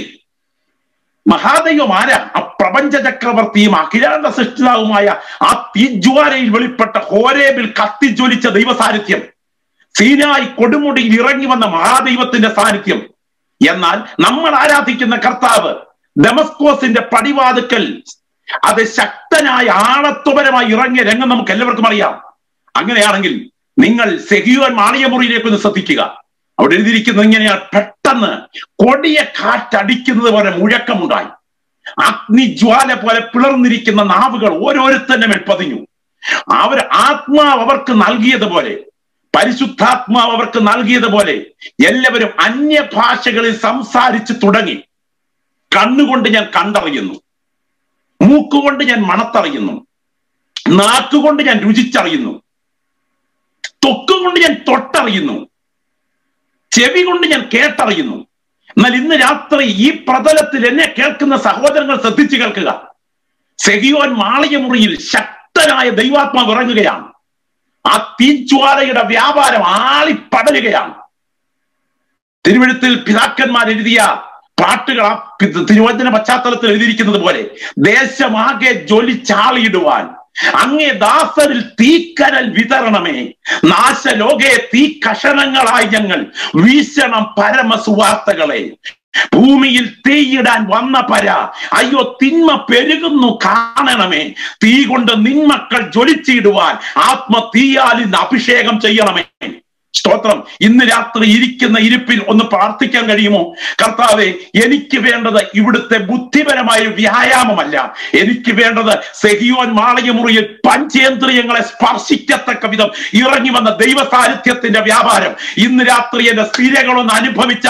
മഹാദൈവം ആരാ ആ പ്രപഞ്ച ചക്രവർത്തിയും അഖിലാണ്ട സൃഷ്ടിതാവുമായ ആ തീജ്വാലയിൽ വെളിപ്പെട്ട ഹോരേബിൽ കത്തിജ്വലിച്ച ദൈവസാന്നിധ്യം സീനായി കൊടുമുടിയിൽ ഇറങ്ങി വന്ന മഹാദൈവത്തിന്റെ സാന്നിധ്യം എന്നാൽ നമ്മൾ ആരാധിക്കുന്ന കർത്താവ് ഡെമസ്കോസിന്റെ പടിവാതുക്കൽ അത് ശക്തനായ ആളത്വപരമായി ഇറങ്ങിയ രംഗം നമുക്ക് എല്ലാവർക്കും അറിയാം അങ്ങനെയാണെങ്കിൽ നിങ്ങൾ സെഹിയോൻ മാളിയമുറിയിലേക്ക് ഒന്ന് ശ്രദ്ധിക്കുക അവിടെ എഴുതിയിരിക്കുന്നത് ഇങ്ങനെയാണ് പെട്ടെന്ന് കൊടിയ കാറ്റടിക്കുന്നത് പോലെ മുഴക്കമുണ്ടായി അഗ്നിജ്വാല പോലെ പിളർന്നിരിക്കുന്ന നാവുകൾ ഓരോരുത്തന്റെ മേൽ പതിഞ്ഞു അവർ ആത്മാവ് അവർക്ക് നൽകിയതുപോലെ പരിശുദ്ധാത്മാവ് അവർക്ക് നൽകിയതുപോലെ എല്ലാവരും അന്യഭാഷകളിൽ സംസാരിച്ചു തുടങ്ങി കണ്ണുകൊണ്ട് ഞാൻ കണ്ടറിയുന്നു മൂക്കുകൊണ്ട് ഞാൻ മണത്തറിയുന്നു നാക്കുകൊണ്ട് ഞാൻ രുചിച്ചറിയുന്നു തൊക്കുകൊണ്ട് ഞാൻ തൊട്ടറിയുന്നു ചെവി കൊണ്ട് ഞാൻ കേട്ടറിയുന്നു എന്നാൽ ഇന്ന് രാത്രി ഈ പ്രതലത്തിൽ എന്നെ കേൾക്കുന്ന സഹോദരങ്ങൾ ശ്രദ്ധിച്ചു കേൾക്കുക സെഹിയോൻ മാളികമുറിയിൽ ശക്തനായ ദൈവാത്മാവ് ഇറങ്ങുകയാണ് ആ തീജ്വാലയുടെ വ്യാപാരം ആളിപ്പടരുകയാണ് തിരുവഴുത്തിൽ പിതാക്കന്മാർ എഴുതിയ പാട്ടുകൾ ആ പി- തിരുവചന പശ്ചാത്തലത്തിൽ എഴുതിയിരിക്കുന്നത് പോലെ ദേശമാകെ ജ്വലിച്ചാളിയിടുവാൻ അങ്ങേ ദാസരിൽ തീക്കനൽ വിതരണമേ നാശലോകെ തീ കഷണങ്ങളായി ഞങ്ങൾ വീശണം പരമസുവാർത്തകളെ ഭൂമിയിൽ തീയിടാൻ വന്ന പര അയ്യോ തിന്മ പെരുകുന്നു കാണണമേ തീ കൊണ്ട് നിന്മക്കൾ ജ്വലിച്ചിടുവാൻ ആത്മ തീയാൽ ഇന്ന് അഭിഷേകം ചെയ്യണമേ സ്തോത്രം ഇന്ന് രാത്രി ഇരിക്കുന്ന ഇരിപ്പിൽ ഒന്ന് പ്രാർത്ഥിക്കാൻ കഴിയുമോ കർത്താവെ എനിക്ക് വേണ്ടത് ഇവിടുത്തെ ബുദ്ധിപരമായ ഒരു വ്യായാമമല്ല എനിക്ക് വേണ്ടത് സെഹിയോൻ മാളികമുറിയിൽ പഞ്ചേന്ദ്രിയങ്ങളെ സ്പർശിക്കത്തക്ക വിധം ഇറങ്ങി വന്ന ദൈവ സാന്നിധ്യത്തിന്റെ വ്യാപാരം ഇന്ന് രാത്രി എന്റെ സ്ഥിരകളൊന്ന് അനുഭവിച്ചറിഞ്ഞിരുന്നു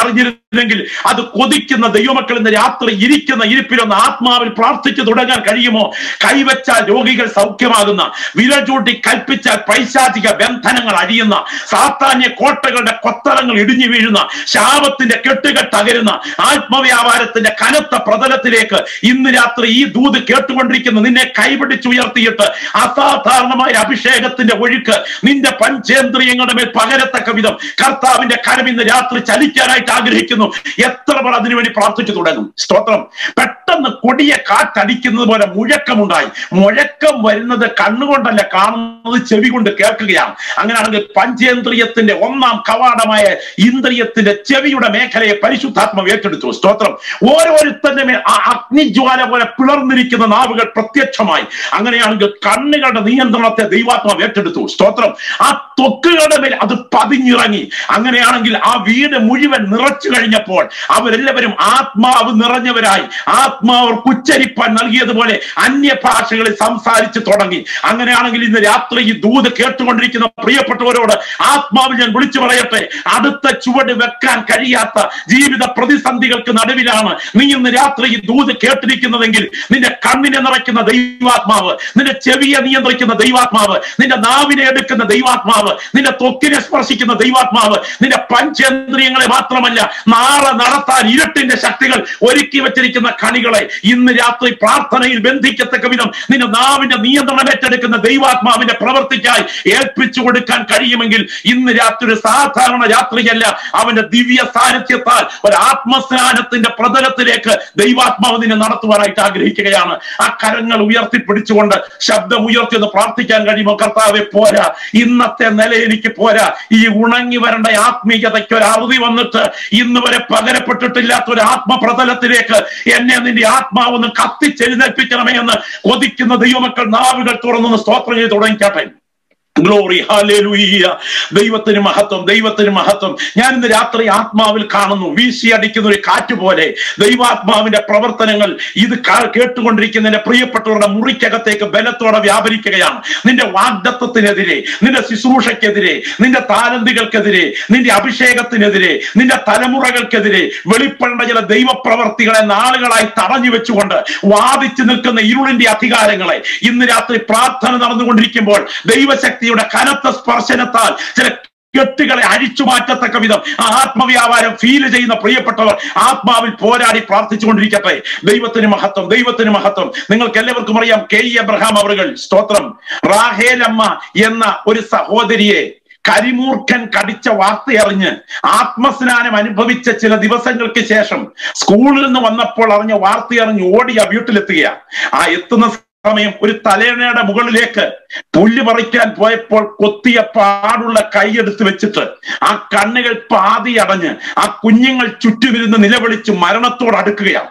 ഇല്ലെങ്കിൽ അത് കൊതിക്കുന്ന ദൈവമക്കൾ ഇന്ന് രാത്രി ഇരിക്കുന്ന ഇരിപ്പിലൊന്ന് ആത്മാവിൽ പ്രാർത്ഥിച്ചു തുടങ്ങാൻ കഴിയുമോ കൈവച്ചാൽ രോഗികൾ സൗഖ്യമാകുന്ന വിരൽ ചൂണ്ടി കൽപ്പിച്ചാൽ പൈശാചിക ബന്ധനങ്ങൾ അഴിയുന്ന സാത്താന്യ കോട്ടകളുടെ കൊത്തളങ്ങൾ ഇടിഞ്ഞു വീഴുന്ന ശാപത്തിന്റെ കെട്ടുകൾ തകരുന്ന ആത്മവ്യാപാരത്തിന്റെ കനത്ത പ്രതലത്തിലേക്ക് ഇന്ന് രാത്രി ഈ ദൂത് കേട്ടുകൊണ്ടിരിക്കുന്ന നിന്നെ കൈപിടിച്ചുയർത്തിയിട്ട് അസാധാരണമായ അഭിഷേകത്തിന്റെ ഒഴുക്ക് നിന്റെ പഞ്ചേന്ദ്രിയങ്ങളുടെ മേൽ പകരത്തക്ക വിധം കർത്താവിന്റെ കരം ഇന്ന് രാത്രി ചലിക്കാനായിട്ട് ആഗ്രഹിക്കുന്നു എത്ര പേർ അതിനുവേണ്ടി പ്രാർത്ഥിച്ചു തുടങ്ങും സ്തോത്രം പെട്ടെന്ന് കൊടിയ കാറ്റടിക്കുന്നത് പോലെ മുഴക്കമുണ്ടായി മുഴക്കം വരുന്നത് കണ്ണുകൊണ്ടല്ല കാണുന്നത് ചെവി കൊണ്ട് കേൾക്കുകയാണ് അങ്ങനെയാണെങ്കിൽ പഞ്ചേന്ദ്രിയത്തിന്റെ ഒന്നാം കവാടമായ ഇന്ദ്രിയത്തിന്റെ ചെവിയുടെ മേഖലയെ പരിശുദ്ധാത്മ ഏറ്റെടുത്തു സ്തോത്രം ഓരോരുത്തരുടെ മേൽ ആ അഗ്നിജ്വാല പോലെ പിളർന്നിരിക്കുന്ന നാവുകൾ പ്രത്യക്ഷമായി അങ്ങനെയാണെങ്കിൽ കണ്ണുകളുടെ നിയന്ത്രണത്തെ ദൈവാത്മാവ് ഏറ്റെടുത്തു സ്തോത്രം ആ ത്വക്കുകളുടെ മേൽ അത് പതിഞ്ഞിറങ്ങി അങ്ങനെയാണെങ്കിൽ ആ വീട് മുഴുവൻ നിറച്ചു കഴിഞ്ഞപ്പോൾ അവരെല്ലാവരും ആത്മാവ് നിറഞ്ഞവരായി ആത്മാവ് ഉച്ചരിപ്പാൻ നൽകിയതുപോലെ അന്യഭാഷകളിൽ സംസാരിച്ചു തുടങ്ങി അങ്ങനെയാണെങ്കിൽ ഇന്ന് രാത്രി ഈ ദൂത് കേട്ടുകൊണ്ടിരിക്കുന്ന പ്രിയപ്പെട്ടവരോട് ആത്മാവിൽ ഞാൻ വിളിച്ചു പറയട്ടെ അടുത്ത ചുവട് വെക്കാൻ കഴിയാത്ത ജീവിത പ്രതിസന്ധികൾക്ക് നടുവിലാണ് നീ ഇന്ന് രാത്രി ഈ ദൂത് കേട്ടിരിക്കുന്നതെങ്കിൽ നിന്റെ കണ്ണിനെ നിറയ്ക്കുന്ന ദൈവാത്മാവ് നിന്റെ ചെവിയെ നിയന്ത്രിക്കുന്ന ദൈവാത്മാവ് നിന്റെ നാവിനെ എടുക്കുന്ന ദൈവാത്മാവ് നിന്റെ ത്വക്കിനെ സ്പർശിക്കുന്ന ദൈവാത്മാവ് നിന്റെ പഞ്ചേന്ദ്രിയങ്ങളെ മാത്രമല്ല നാളെ നടത്താൻ ഇരുട്ടിന്റെ ശക്തികൾ ഒരുക്കി വെച്ചിരിക്കുന്ന കണികളെ ഇന്ന് രാത്രി പ്രാർത്ഥനയിൽ ബന്ധിക്കത്തക്ക വിധം നിന്റെ നാവിന്റെ നിയന്ത്രണം ഏറ്റെടുക്കുന്ന ദൈവാത്മാവിന്റെ പ്രവർത്തിക്കായി ഏൽപ്പിച്ചു കൊടുക്കാൻ കഴിയുമെങ്കിൽ ഇന്ന് രാത്രി ഒരു സാധാരണ രാത്രിയല്ല അവന്റെ ദിവ്യ സാന്നിധ്യത്താൽ ഒരു ആത്മസ്നാനത്തിന്റെ പ്രതലത്തിലേക്ക് ദൈവാത്മാവ് നിന്നെ നടത്തുവാനായിട്ട് ആഗ്രഹിക്കുകയാണ് ആ കരങ്ങൾ ഉയർത്തിപ്പിടിച്ചുകൊണ്ട് ശബ്ദം ഉയർത്തി ഒന്ന് പ്രാർത്ഥിക്കാൻ കഴിയുമോ കർത്താവെ പോരാ ഇന്നത്തെ നില എനിക്ക് പോരാ ഈ ഉണങ്ങി വരേണ്ട ആത്മീയതയ്ക്ക് ഒരു അറുതി വന്നിട്ട് ഇന്ന് വരെ പകരപ്പെട്ടിട്ടില്ലാത്ത ഒരു ആത്മപ്രതലത്തിലേക്ക് എന്നെ നിന്റെ ആത്മാവൊന്ന് കത്തിച്ചെഴുന്നേൽപ്പിക്കണമേ എന്ന് കൊതിക്കുന്ന ദൈവമക്കൾ നാവുകൾ തുറന്നൊന്ന് സ്തോത്രം ചെയ്ത് തുടങ്ങിക്കാട്ടെ ഗ്ലോറി ഹാലേലുയ്യ ദൈവത്തിന് മഹത്വം ദൈവത്തിന് മഹത്വം ഞാൻ ഇന്ന് രാത്രി ആത്മാവിൽ കാണുന്നു വീശി അടിക്കുന്ന ഒരു കാറ്റ് പോലെ ദൈവാത്മാവിന്റെ പ്രവർത്തനങ്ങൾ ഇത് കാ- കേട്ടുകൊണ്ടിരിക്കുന്ന എന്റെ പ്രിയപ്പെട്ടവരുടെ മുറിക്കകത്തേക്ക് ബലത്തോടെ വ്യാപരിക്കുകയാണ് നിന്റെ വാഗ്ദത്വത്തിനെതിരെ നിന്റെ ശുശ്രൂഷയ്ക്കെതിരെ നിന്റെ താലന്തികൾക്കെതിരെ നിന്റെ അഭിഷേകത്തിനെതിരെ നിന്റെ തലമുറകൾക്കെതിരെ വെളിപ്പെടേണ്ട ചില ദൈവപ്രവർത്തികളെ നാളുകളായി തടഞ്ഞു വെച്ചുകൊണ്ട് വാദിച്ചു നിൽക്കുന്ന ഇരുളിന്റെ അധികാരങ്ങളെ ഇന്ന് രാത്രി പ്രാർത്ഥന നടന്നുകൊണ്ടിരിക്കുമ്പോൾ ദൈവശക്തിയുടെ കനത്ത സ്പർശനത്താൽ ചില കെട്ടുകളെ അഴിച്ചു മാറ്റത്തക്ക വിധം ആ ആത്മവ്യാപാരം ഫീൽ ചെയ്യുന്ന പ്രിയപ്പെട്ടവർ ആത്മാവിൽ പോരാടി പ്രാർത്ഥിച്ചുകൊണ്ടിരിക്കട്ടെ ദൈവത്തിന് മഹത്വം ദൈവത്തിന് മഹത്വം നിങ്ങൾക്ക് എല്ലാവർക്കും അറിയാം കെ ഇ എബ്രഹാം അവറുകൾ സ്തോത്രം റാഹേലമ്മ എന്ന ഒരു സഹോദരിയെ കരിമൂർഖൻ കടിച്ച വാർത്തയറിഞ്ഞ് ആത്മസ്നാനം അനുഭവിച്ച ചില ദിവസങ്ങൾക്ക് ശേഷം സ്കൂളിൽ നിന്ന് വന്നപ്പോൾ അറിഞ്ഞ വാർത്തയറിഞ്ഞ് ഓടി ആ വീട്ടിലെത്തുകയാണ് ആ എത്തുന്ന സമയം ഒരു തലേണയുടെ മുകളിലേക്ക് പുല്ല് പറിക്കാൻ പോയപ്പോൾ കൊത്തിയ പാടുള്ള കൈയെടുത്ത് വെച്ചിട്ട് ആ കണ്ണുകൾ പാതി അടഞ്ഞ് ആ കുഞ്ഞുങ്ങൾ ചുറ്റുമിരുന്ന് നിലവിളിച്ച് മരണത്തോട് അടുക്കുകയാണ്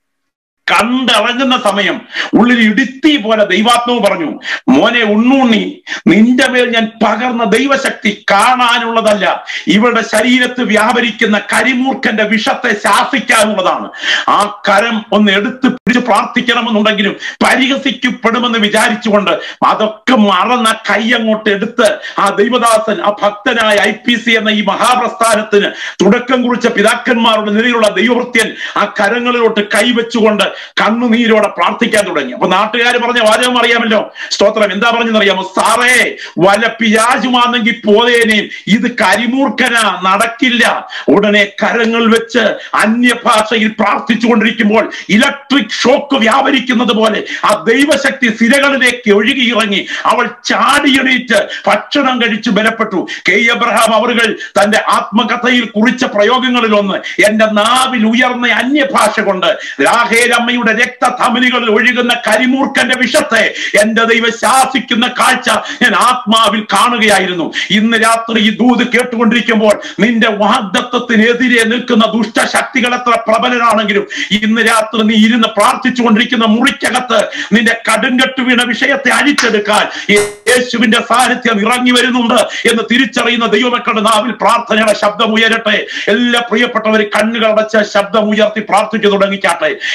കണ്ടിറങ്ങുന്ന സമയം ഉള്ളിൽ ഇടുത്തി പോലെ ദൈവാത്മാവ് പറഞ്ഞു മോനെ ഉണ്ണുണ്ണി നിന്റെ മേൽ ഞാൻ പകർന്ന ദൈവശക്തി കാണാനുള്ളതല്ല ഇവരുടെ ശരീരത്ത് വ്യാപരിക്കുന്ന കരിമൂർഖന്റെ വിഷത്തെ ശാസിക്കാനുള്ളതാണ് ആ കരം ഒന്ന് എടുത്ത് പിടിച്ച് പ്രാർത്ഥിക്കണമെന്നുണ്ടെങ്കിലും പരിഹസിക്കപ്പെടുമെന്ന് വിചാരിച്ചുകൊണ്ട് അതൊക്കെ മറന്ന കൈ അങ്ങോട്ട് എടുത്ത് ആ ദൈവദാസൻ ആ ഭക്തനായ ഐ പി സി എന്ന ഈ മഹാപ്രസ്ഥാനത്തിന് തുടക്കം കുറിച്ച പിതാക്കന്മാരുടെ നിലയിലുള്ള ദൈവവൃത്യൻ ആ കരങ്ങളിലോട്ട് കൈവച്ചുകൊണ്ട് കണ്ണുനീരോടെ പ്രാർത്ഥിക്കാൻ തുടങ്ങി അപ്പൊ നാട്ടുകാർ പറഞ്ഞ വാചകം അറിയാമല്ലോ സ്തോത്രം എന്താ പറഞ്ഞെന്നറിയാമോ സാറേ വല പിയാജുമാണെങ്കിൽ പോതേനേയും ഇത് കരിമൂർഖനാ നടക്കില്ല ഉടനെ കരങ്ങൾ വെച്ച് അന്യഭാഷയിൽ പ്രാർത്ഥിച്ചുകൊണ്ടിരിക്കുമ്പോൾ ഇലക്ട്രിക് ഷോക്ക് വ്യാപരിക്കുന്നത് പോലെ ആ ദൈവശക്തി സിരകളിലേക്ക് ഒഴുകിയിറങ്ങി അവൾ ചാടിയെണീറ്റ് ഭക്ഷണം കഴിച്ച് ബലപ്പെട്ടു കെ എബ്രഹാം അവറുകൾ തന്റെ ആത്മകഥയിൽ കുറിച്ച പ്രയോഗങ്ങളിൽ ഒന്ന് എന്റെ നാവിൽ ഉയർന്ന അന്യഭാഷ കൊണ്ട് രാഹേരമ്മയുടെ രക്തധമനികളിൽ ഒഴുകുന്ന കരിമൂർഖന്റെ വിഷത്തെ എന്റെ ദൈവം ശാസിക്കുന്ന കാഴ്ച ഞാൻ ആത്മാവിൽ കാണുകയായിരുന്നു ഇന്ന് രാത്രി ഈ ദൂത് കേട്ടുകൊണ്ടിരിക്കുമ്പോൾ നിന്റെ വാഗ്ദത്വത്തിനെതിരെ നിൽക്കുന്ന ദുഷ്ടശക്തികൾ എത്ര പ്രബലരാണെങ്കിലും ഇന്ന് രാത്രി നീ ഇരുന്ന് പ്രാർത്ഥിച്ചുകൊണ്ടിരിക്കുന്ന മുറിക്കകത്ത് നിന്റെ കടുങ്കെട്ട് വീണ വിഷയത്തെ അഴിച്ചെടുക്കാൻ യേശുവിന്റെ സാന്നിധ്യം ഇറങ്ങി വരുന്നുണ്ട് എന്ന് തിരിച്ചറിയുന്ന ദൈവമക്കളുടെ നാവിൽ പ്രാർത്ഥനയുടെ ശബ്ദം ഉയരട്ടെ എല്ലാ പ്രിയപ്പെട്ടവർ കണ്ണുകൾ അടച്ച് ശബ്ദം ഉയർത്തി പ്രാർത്ഥിച്ചു തുടങ്ങിക്കാട്ടെ എല്ലാ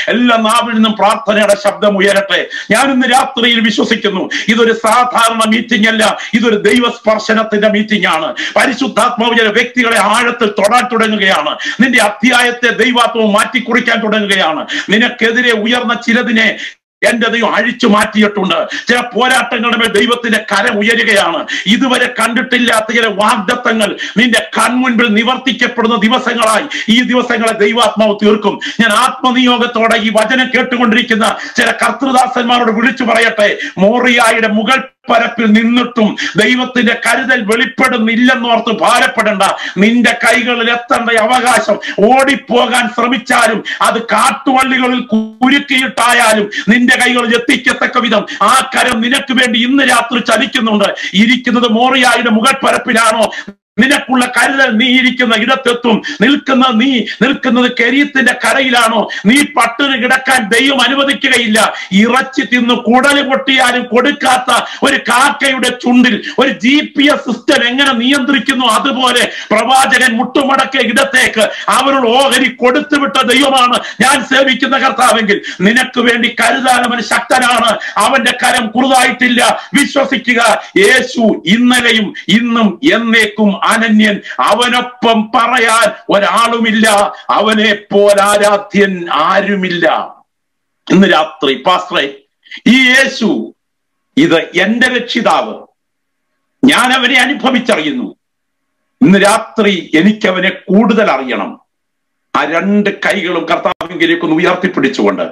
നാവിൽ നിന്നും പ്രാർത്ഥനയുടെ ശബ്ദം ഉയരട്ടെ ഞാൻ ഇന്ന് രാത്രിയിൽ വിശ്വസിക്കുന്നു ഇതൊരു സാധാരണ മീറ്റിംഗ് അല്ല ഇതൊരു ദൈവസ്പർശനത്തിന്റെ മീറ്റിംഗ് ആണ് പരിശുദ്ധാത്മാവ് ചില വ്യക്തികളെ ആഴത്തിൽ തൊടാൻ തുടങ്ങുകയാണ് നിന്റെ അധ്യായത്തെ ദൈവാത്മാവ് മാറ്റിക്കുറിക്കാൻ തുടങ്ങുകയാണ് നിനക്കെതിരെ ഉയർന്ന ചിലതിനെ എന്റെ ദൈവം അഴിച്ചു മാറ്റിയിട്ടുണ്ട് ചില പോരാട്ടങ്ങളുടെ മേൽ ദൈവത്തിന്റെ കരം ഉയരുകയാണ് ഇതുവരെ കണ്ടിട്ടില്ലാത്ത ചില വാഗ്ദത്തങ്ങൾ നിന്റെ കൺമുൻപിൽ നിവർത്തിക്കപ്പെടുന്ന ദിവസങ്ങളായി ഈ ദിവസങ്ങളെ ദൈവാത്മാവ് തീർക്കും ഞാൻ ആത്മനിയോഗത്തോടെ ഈ വചനം കേട്ടുകൊണ്ടിരിക്കുന്ന ചില കർത്തൃദാസന്മാരോട് വിളിച്ചു പറയട്ടെ മോറിയായുടെ മുകൾ പരപ്പിൽ നിന്നിട്ടും ദൈവത്തിന്റെ കരുതൽ വെളിപ്പെടുന്നില്ലെന്നോർത്ത് ഭാരപ്പെടേണ്ട നിന്റെ കൈകളിൽ എത്തേണ്ട അവകാശം ഓടിപ്പോകാൻ ശ്രമിച്ചാലും അത് കാട്ടുവള്ളികളിൽ കുരുക്കിയിട്ടായാലും നിന്റെ കൈകളിൽ എത്തിക്കത്തക്ക വിധം ആ കരം നിനക്ക് വേണ്ടി ഇന്ന് രാത്രി ചലിക്കുന്നുണ്ട് ഇരിക്കുന്നത് മോറിയായുടെ മുകൾ പരപ്പിലാണോ നിനക്കുള്ള കരുതൽ നീ ഇരിക്കുന്ന ഇടത്തെത്തും നിൽക്കുന്ന നീ നിൽക്കുന്നത് കരീത്തിന്റെ കരയിലാണോ നീ പട്ടിന് കിടക്കാൻ ദൈവം അനുവദിക്കുകയില്ല ഇറച്ചി തിന്ന് കുടല് പൊട്ടിയാലും കൊടുക്കാത്ത ഒരു കാക്കയുടെ ചുണ്ടിൽ ഒരു ജി പി എസ് സിസ്റ്റം എങ്ങനെ നിയന്ത്രിക്കുന്നു അതുപോലെ പ്രവാചകൻ മുട്ടുമടക്കിയ ഇടത്തേക്ക് അവരുടെ ഓഹരി കൊടുത്തുവിട്ട ദൈവമാണ് ഞാൻ സേവിക്കുന്ന കർത്താവെങ്കിൽ നിനക്ക് വേണ്ടി കരുതാൻ അവൻ ശക്തനാണ് അവന്റെ കരം കുറുതായിട്ടില്ല വിശ്വസിക്കുക യേശു ഇന്നലെയും ഇന്നും എന്നേക്കും അനന്യൻ അവനൊപ്പം പറയാൻ ഒരാളുമില്ല അവനെ പോലാരാധ്യൻ ആരുമില്ല ഇന്ന് രാത്രി പാസ്ത്രേ ഈ യേശു ഇത് എന്റെ രക്ഷിതാവ് ഞാൻ അവനെ അനുഭവിച്ചറിയുന്നു ഇന്ന് രാത്രി എനിക്കവനെ കൂടുതൽ അറിയണം ആ രണ്ട് കൈകളും കർത്താവിലേക്ക് ഒന്ന് ഉയർത്തിപ്പിടിച്ചുകൊണ്ട്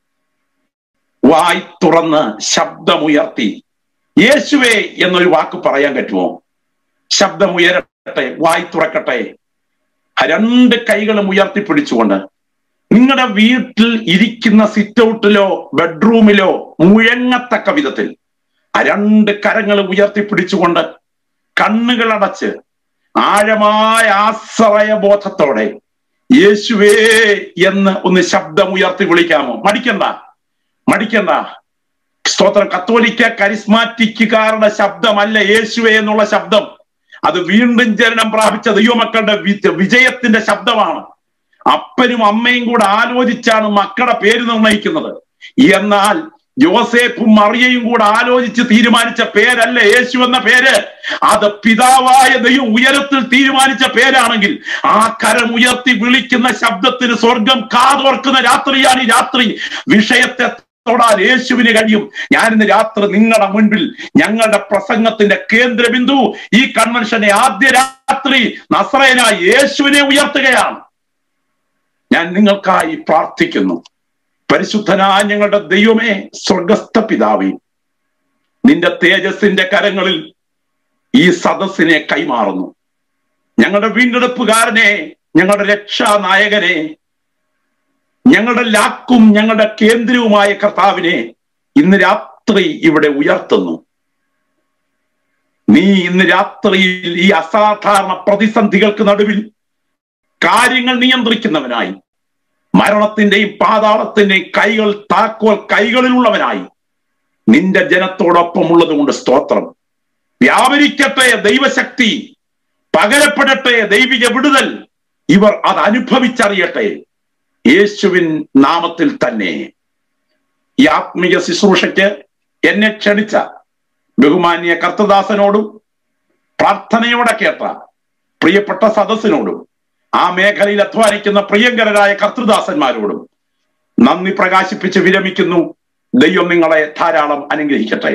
വായി തുറന്ന് ശബ്ദമുയർത്തി യേശുവേ എന്നൊരു വാക്ക് പറയാൻ പറ്റുമോ ശബ്ദമുയരട്ടെ വായി തുറക്കട്ടെ ആ രണ്ട് കൈകളും ഉയർത്തിപ്പിടിച്ചുകൊണ്ട് നിങ്ങളുടെ വീട്ടിൽ ഇരിക്കുന്ന സിറ്റ് ഔട്ടിലോ ബെഡ്റൂമിലോ മുഴങ്ങത്തക്ക വിധത്തിൽ ആ രണ്ട് കരങ്ങൾ ഉയർത്തിപ്പിടിച്ചുകൊണ്ട് കണ്ണുകൾ അടച്ച് ആഴമായ ആശ്രയ ബോധത്തോടെ യേശുവേ എന്ന് ഒന്ന് ശബ്ദം ഉയർത്തി വിളിക്കാമോ മടിക്കണ്ട മടിക്കണ്ട സ്തോത്രം കത്തോലിക്ക കരിസ്മാറ്റിക്കുകാരുടെ ശബ്ദമല്ല യേശുവേ എന്നുള്ള ശബ്ദം അത് വീണ്ടും ജനനം പ്രാപിച്ച ദൈവമക്കളുടെ വിജയത്തിന്റെ ശബ്ദമാണ് അപ്പനും അമ്മയും കൂടെ ആലോചിച്ചാണ് മക്കളുടെ പേര് നിർണയിക്കുന്നത് എന്നാൽ യോസേഫും മറിയയും കൂടെ ആലോചിച്ച് തീരുമാനിച്ച പേരല്ല യേശു എന്ന പേര് അത് പിതാവായ ദൈവം ഉയരത്തിൽ തീരുമാനിച്ച പേരാണെങ്കിൽ ആ കരം ഉയർത്തി വിളിക്കുന്ന ശബ്ദത്തിന് സ്വർഗം കാതോർക്കുന്ന രാത്രിയാണ് ഈ രാത്രി വിഷയത്തെ തൊടാൻ യേശുവിന് കഴിയും ഞാൻ ഇന്ന് രാത്രി നിങ്ങളുടെ മുൻപിൽ ഞങ്ങളുടെ പ്രസംഗത്തിന്റെ കേന്ദ്ര ബിന്ദു ഈ കൺവെൻഷനെ ആദ്യ രാത്രി നസ്രയനായി യേശുവിനെ ഉയർത്തുകയാണ് ഞാൻ നിങ്ങൾക്കായി പ്രാർത്ഥിക്കുന്നു പരിശുദ്ധനായ ഞങ്ങളുടെ ദൈവമേ സ്വർഗസ്ഥ പിതാവേ നിന്റെ തേജസ്സിന്റെ കരങ്ങളിൽ ഈ സദസ്സിനെ കൈമാറുന്നു ഞങ്ങളുടെ വീണ്ടെടുപ്പുകാരനെ ഞങ്ങളുടെ രക്ഷാനായകനെ ഞങ്ങളുടെ ലാക്കും ഞങ്ങളുടെ കേന്ദ്രവുമായ കർത്താവിനെ ഇന്ന് രാത്രി ഇവിടെ ഉയർത്തുന്നു നീ ഇന്ന് രാത്രിയിൽ ഈ അസാധാരണ പ്രതിസന്ധികൾക്ക് നടുവിൽ കാര്യങ്ങൾ നിയന്ത്രിക്കുന്നവനായി മരണത്തിന്റെയും പാതാളത്തിന്റെയും കൈകൾ താക്കോൽ കൈകളിലുള്ളവനായി നിന്റെ ജനത്തോടൊപ്പം ഉള്ളത് കൊണ്ട് സ്തോത്രം വ്യാപരിക്കട്ടെ ദൈവശക്തി പകരപ്പെടട്ടെ ദൈവിക വിടുതൽ ഇവർ അത് അനുഭവിച്ചറിയട്ടെ യേശുവിൻ നാമത്തിൽ തന്നെ ഈ ആത്മീയ ശുശ്രൂഷയ്ക്ക് എന്നെ ക്ഷണിച്ച ബഹുമാന്യ കർത്തദാസനോടും പ്രാർത്ഥനയോടെ കേട്ട പ്രിയപ്പെട്ട സദസ്സിനോടും ആ മേഖലയിൽ അധ്വാനിക്കുന്ന പ്രിയങ്കരരായ കർത്തൃദാസന്മാരോടും നന്ദി പ്രകാശിപ്പിച്ച് വിരമിക്കുന്നു ദൈവം നിങ്ങളെ ധാരാളം അനുഗ്രഹിക്കട്ടെ